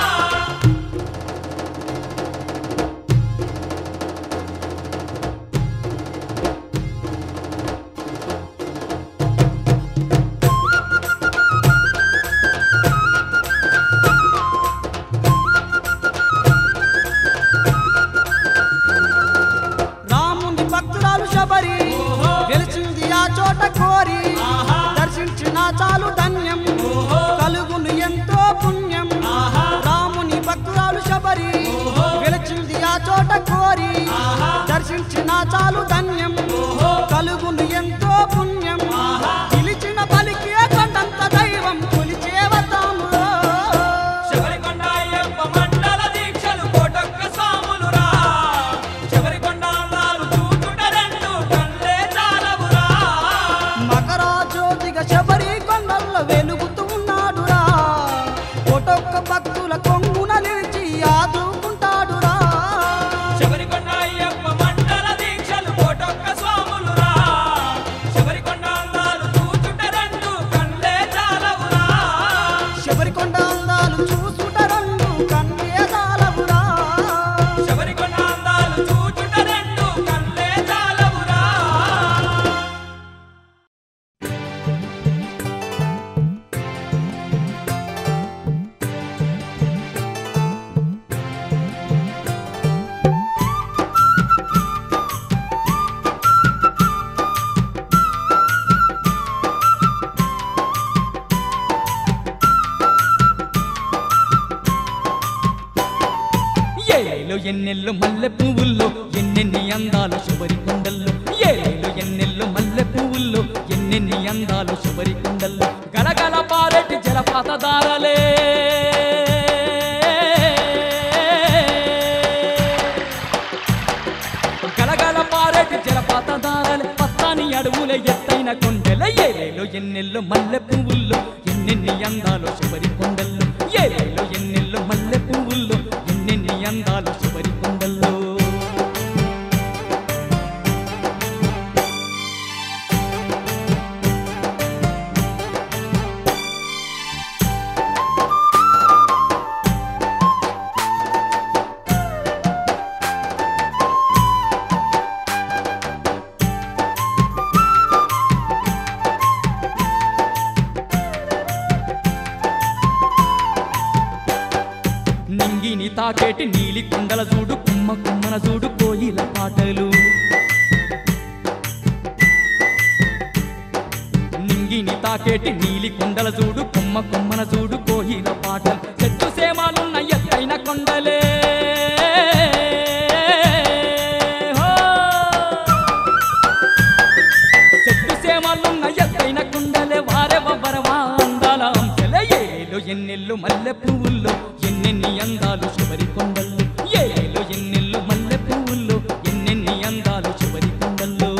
రాముని భక్తురాలు శబరి గెలిచింది ఆ చోట కోరి దర్శించిన చాలు ధన్యం కలుగును ఎంతో పుణ్యం రాముని భక్తురాలు శబరి గెలిచింది ఆ చోట కోరి దర్శించిన చాలు ధన్యం కలుగును ఎంతో పుణ్యం పిలిచిన పలికే కొండంత దైవం కొలిచేవతాము శబరికొండ అయ్యప్ప మండల దీక్షలు కోటొక్క స్వాములురా శబరికొండ అందాలు చూచుట రెండు కళ్ళే చాలవురా మకర జ్యోతిగా శబరి కొండల్లో వెలుగుతూ ఉన్నాడురా ఒటొక్క భక్తుల కొంగున నిలిచి ఆదుకుంటాడురా శబరికొండ అయ్యప్ప మండల దీక్షలు కోటొక్క స్వాములురా శబరికొండ అందాలు చూచుట రెండు కళ్ళే చాలవురా శబరికొండ అందాలు చూసుట రంగు కన్నేదాలవురా శబరికొండ అందాలు చూచుట రెండు కళ్ళే చాలవురా ఏలేలో ఎన్నెల్లో మల్లె పువ్వుల్లో ఎన్నెన్ని అందాలు శుభరి కొండల్లో ఏలేలో ఎన్నెల్లో మల్లె పువ్వుల్లో ఎన్నెన్ని అందాలు శుభరి కొండల్లో గలగల పారెటి జలపాత దారలే గలగల పారెటి జలపాత దారలే పత్తాని అడవుల ఎత్తైన కొండల ఏలేలో ఎన్నెల్లో మల్లె పువ్వుల్లో ఎన్నెన్ని అందాలు శుభరి కొండల్లో ఏలేలో ఎన్నెల్లో మల్లె పువ్వుల్లో ఎన్నెన్ని అందాలు శుభరి కొండల్లో నింగిని తాకేటి నీలి కొండల చూడు కుమ్మ కుమ్మన చూడు కోయిల పాటలు నింగిని తాకేటి నీలి కొండల చూడు కుమ్మ కుమ్మన చూడు కోయిల పాటలు చెట్టు సేమాలున్న ఎత్తైన కొండలే హో! చెట్టు సేమలున్న ఎత్తైన కుండలే వారే వరవా అందాల అంశలే ఏలో ఎన్నెల్లు మల్లె పువ్వుల్లో ఎన్నెన్ని అందాలు శుభరి కొండల్లో ఏలో ఎన్నెల్లు మల్లె పువ్వుల్లో ఎన్నెన్ని అందాలు శుభరి కొండల్లో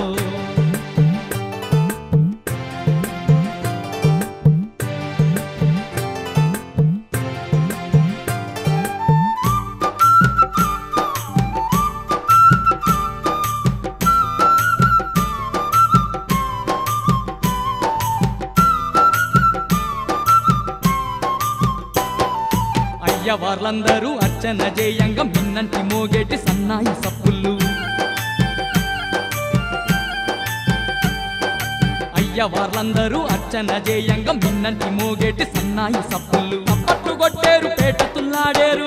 అయ్యవార్లందరూ అర్చన చేయంగా మిన్నంటి మోగేటి సన్నాయి సప్పుళ్ళు అయ్యవార్లందరూ అర్చన చేయంగా మిన్నంటి మోగేటి సన్నాయి సప్పుళ్ళు తప్పట్లు కొట్టేరు పేట తుల్లాడేరు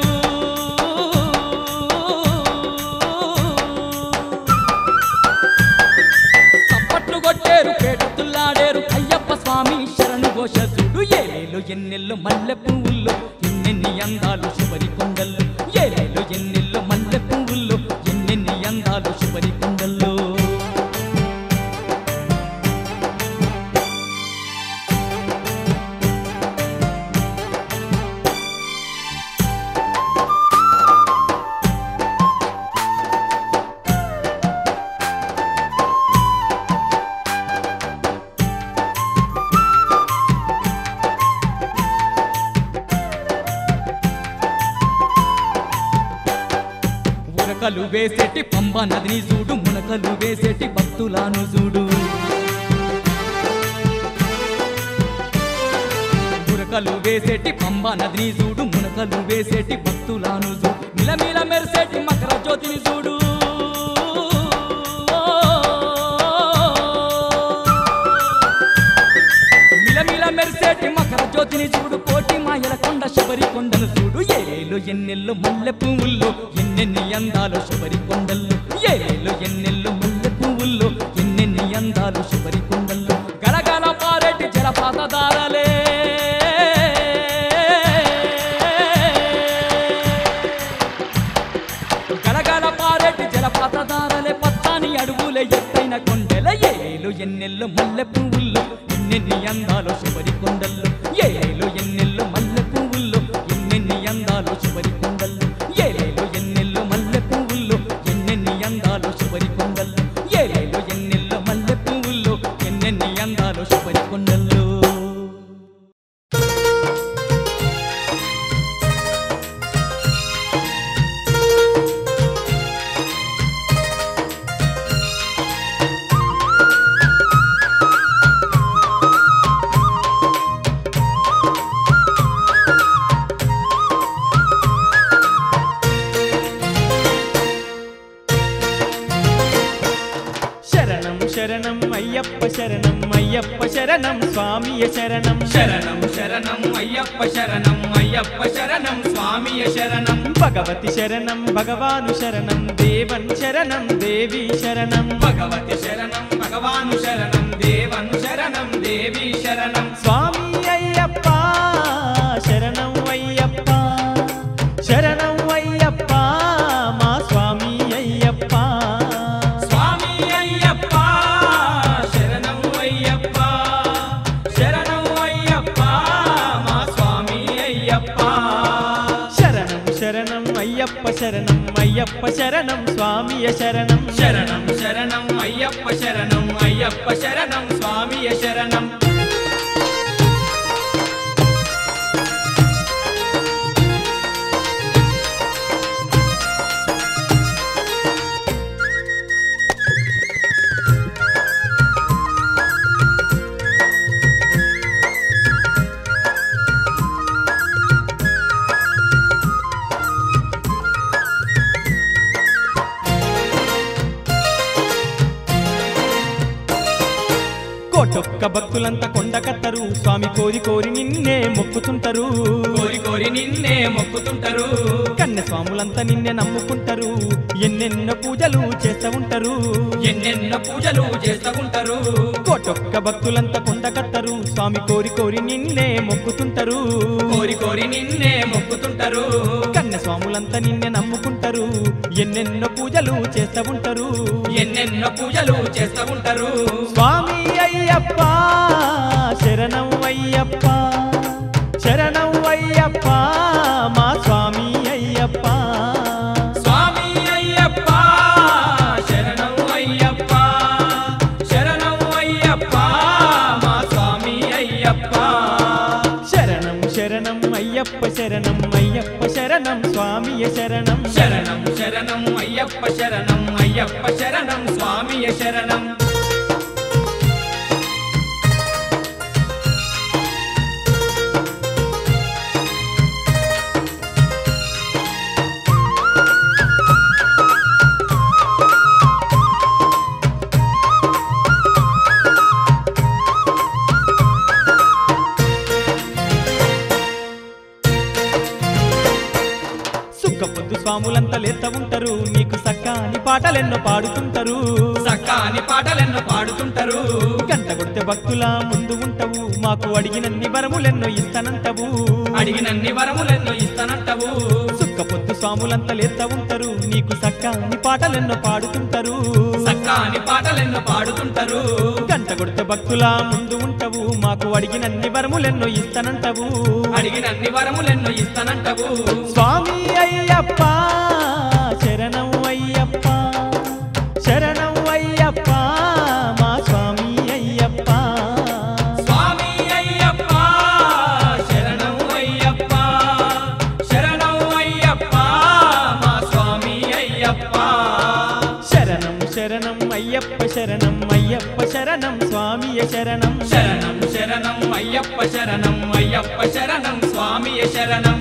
తప్పట్లు కొట్టేరు పేట తుల్లాడేరు అయ్యప్ప స్వామి శరణు ఘోష చూడు ఏలేలు ఎన్నెల్లు మల్లె పువ్వుల్లో ఎన్నెన్ని అందాలు శబరి కొండల్లో ఏలేలు ఎన్నెల్లు మల్లె పువ్వుల్లో ఎన్నెన్ని అందాలు శబరి కొండల్లో ఉరకలు వేసేటి పంబ నదిని చూడు మునకలు వేసేటి భక్తులాను చూడు ఉరకలు వేసేటి పంబ నదిని చూడు మునకలు వేసేటి భక్తులాను చూడు మిలమిల మెరిసేటి మకర జ్యోతిని చూడు మిలమిల మెరిసేటి మకర జ్యోతిని చూడు కోటి మాయల కొండ శబరి కొండను చూడు ఏలేలు ఎన్నెల్లు మల్లె పువ్వుల్లో ఎన్నెన్ని అందాలు శబరి కొండల్లో ఏలేలు ఎన్నెల్లు మల్లె పువ్వుల్లో ఎన్నెన్ని అందాలు శబరి కొండల్లో గలగల పారేటి జలపాత దారలే గలగల పారేటి జలపాత దారలే పచ్చాని అడుగులే ఎత్తైన కొండల ఏలేలు ఎన్నెల్లు మల్లె పువ్వుల్లో ఎన్నెన్ని అందాలు శబరి కొండల్లో ఏలేలు ఎన్నెల్లు మల్లె పువ్వుల్లో ఎన్నెన్ని అందాలు శబరి కొండల్లో ఏలేలు ఎన్నెల్లు మల్లె పువ్వుల్లో ఎన్నెన్ని అందాలు శబరి కొండల్లో ఏలేలు ఎన్నెల్లు మల్లె పువ్వుల్లో ఎన్నెన్ని అందాలు శబరి కొండల్లో శరణం శరణం అయ్యప్ప శరణం అయ్యప్ప శరణం స్వామియ శరణం శరణం శరణం అయ్యప్ప శరణం అయ్యప్ప శరణం స్వామియ శరణం భగవతి శరణం భగవాను శరణం దేవన్ శరణం దేవి శరణం భగవతి శరణం భగవాను శరణం దేవను శరణం దేవి శరణం స్వామి అయ్యప్ప శరణం అయ్యప్ప శరణం అయ్యప్ప మా స్వామి అయ్యప్ప స్వామి అయ్యప్ప శరణం అయ్యప్ప శరణం అయ్యప్ప మా స్వామి అయ్యప్ప శరణం శరణం అయ్యప్ప శరణం అయ్యప్ప శరణం స్వామియ శరణం శరణం శరణం అయ్యప్ప శరణం అయ్యప్ప శరణం స్వామియ శరణం కోటొక్క భక్తులంతా కొండ కట్టరు స్వామి కోరి కోరి నిన్నే మొక్కుతుంటారు కోరి కోరి నిన్నే మొక్కుతుంటారు కన్నె స్వాములంతా నిన్నే నమ్ముకుంటారు ఎన్నెన్నో పూజలు చేస్తూ ఉంటారు ఎన్నెన్నో పూజలు చేస్తూ ఉంటారు కోటొక్క భక్తులంతా కొండ కట్టరు స్వామి కోరి కోరి నిన్నే మొక్కుతుంటారు కోరి కోరి నిన్నే మొక్కుతుంటారు కన్నె స్వాములంతా నిన్నే నమ్ముకుంటారు ఎన్నెన్నో పూజలు చేస్తూ ఉంటారు ఎన్నెన్నో పూజలు చేస్తూ ఉంటారు స్వామి అయ్యప్ప శరణం అయ్యప్ప శరణం అయ్యప్ప మా స్వామి అయ్యప్ప స్వామి అయ్యప్ప శరణం అయ్యప్ప శరణం అయ్యప్ప మా స్వామి అయ్యప్ప శరణం శరణం అయ్యప్ప శరణం అయ్యప్ప శరణం స్వామియ శరణం శరణం శరణం అయ్యప్ప శరణం అయ్యప్ప శరణం స్వామియ శరణం స్వాములంతా లేత ఉంటారు నీకు సక్కాని పాటలెన్నో పాడుతుంటారు సక్కాని పాటలెన్నో పాడుతుంటారు గంట కొడితే భక్తుల ముందు ఉంటావు మాకు అడిగినన్ని వరములెన్నో ఇస్తానంటవు అడిగినన్ని వరములెన్నో ఇస్తానంటవు సుక్క పొద్దు స్వాములంతా లేత ఉంటారు నీకు సక్కాని పాటలెన్నో పాడుతుంటారు సక్కాని పాటలెన్నో పాడుతుంటారు గంట కొడితే భక్తుల ముందు ఉంటావు మాకు అడిగినన్ని వరములెన్నో ఇస్తానంటవు అడిగినన్ని వరములెన్నో ఇస్తానంటవు స్వామి అయ్యప్ప శరణం అయ్యప్ప శరణం అయ్యప్ప మా స్వామి అయ్యప్ప స్వామి అయ్యప్ప శరణం అయ్యప్ప శరణం అయ్యప్ప మా స్వామి అయ్యప్ప శరణం శరణం అయ్యప్ప శరణం అయ్యప్ప శరణం స్వామియ శరణం శరణం శరణం అయ్యప్ప శరణం అయ్యప్ప శరణం స్వామియ శరణం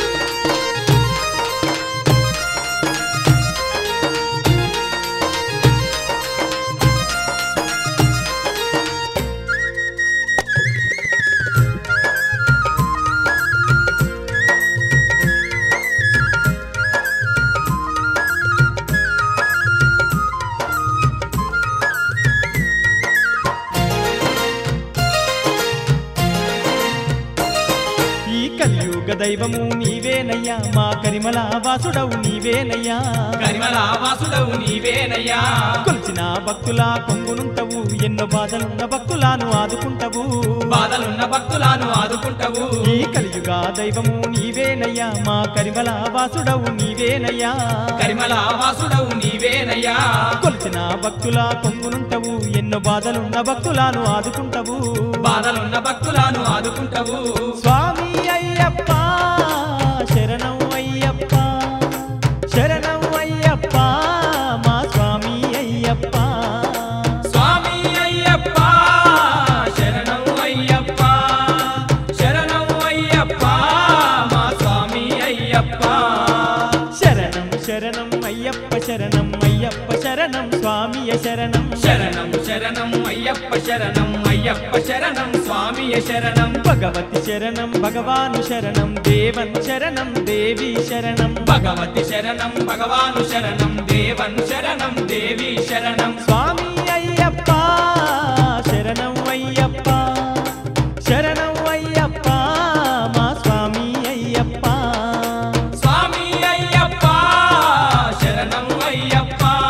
ఈ కలియుగ దైవము నీవేనయ్యా మా కరిమల వాసుడవు నీవేనయ్యా కరిమల వాసుడవు నీవేనయ్యా కొలిచిన భక్తుల కొంగునుంటవు ఎన్నో బాధలున్న భక్తులను ఆదుకుంటవు బాధలున్న భక్తులను ఆదుకుంటవు ఈ కలియుగ దైవము నీవేనయ్యా మా కరిమల వాసుడవు నీవేనయ్యా కరిమల వాసుడవు నీవేనయ్యా కొలిచిన భక్తుల కొంగునుంటవు ఎన్నో బాధలున్న భక్తులను ఆదుకుంటవు బాధలున్న భక్తులను ఆదుకుంటవు స్వామి అయ్యప్ప శరణం అయ్యప్ప శరణం అయ్యప్ప మా స్వామి అయ్యప్ప స్వామి అయ్యప్ప శరణం అయ్యప్ప శరణం అయ్యప్ప మా స్వామి అయ్యప్ప శరణం శరణం అయ్యప్ప శరణం అయ్యప్ప శరణం స్వామియ శరణం శరణం శరణం అయ్యప్ప శరణం అయ్యప్ప శరణం స్వామియ శరణం భగవతి శరణం భగవాను శరణం దేవన్ శరణం దేవి శరణం భగవతి శరణం భగవాను శరణం దేవన్ శరణం దేవి శరణం స్వామి అయ్యప్ప శరణం అయ్యప్ప శరణం అయ్యప్ప మా స్వామి అయ్యప్ప స్వామి అయ్యప్ప శరణం అయ్యప్ప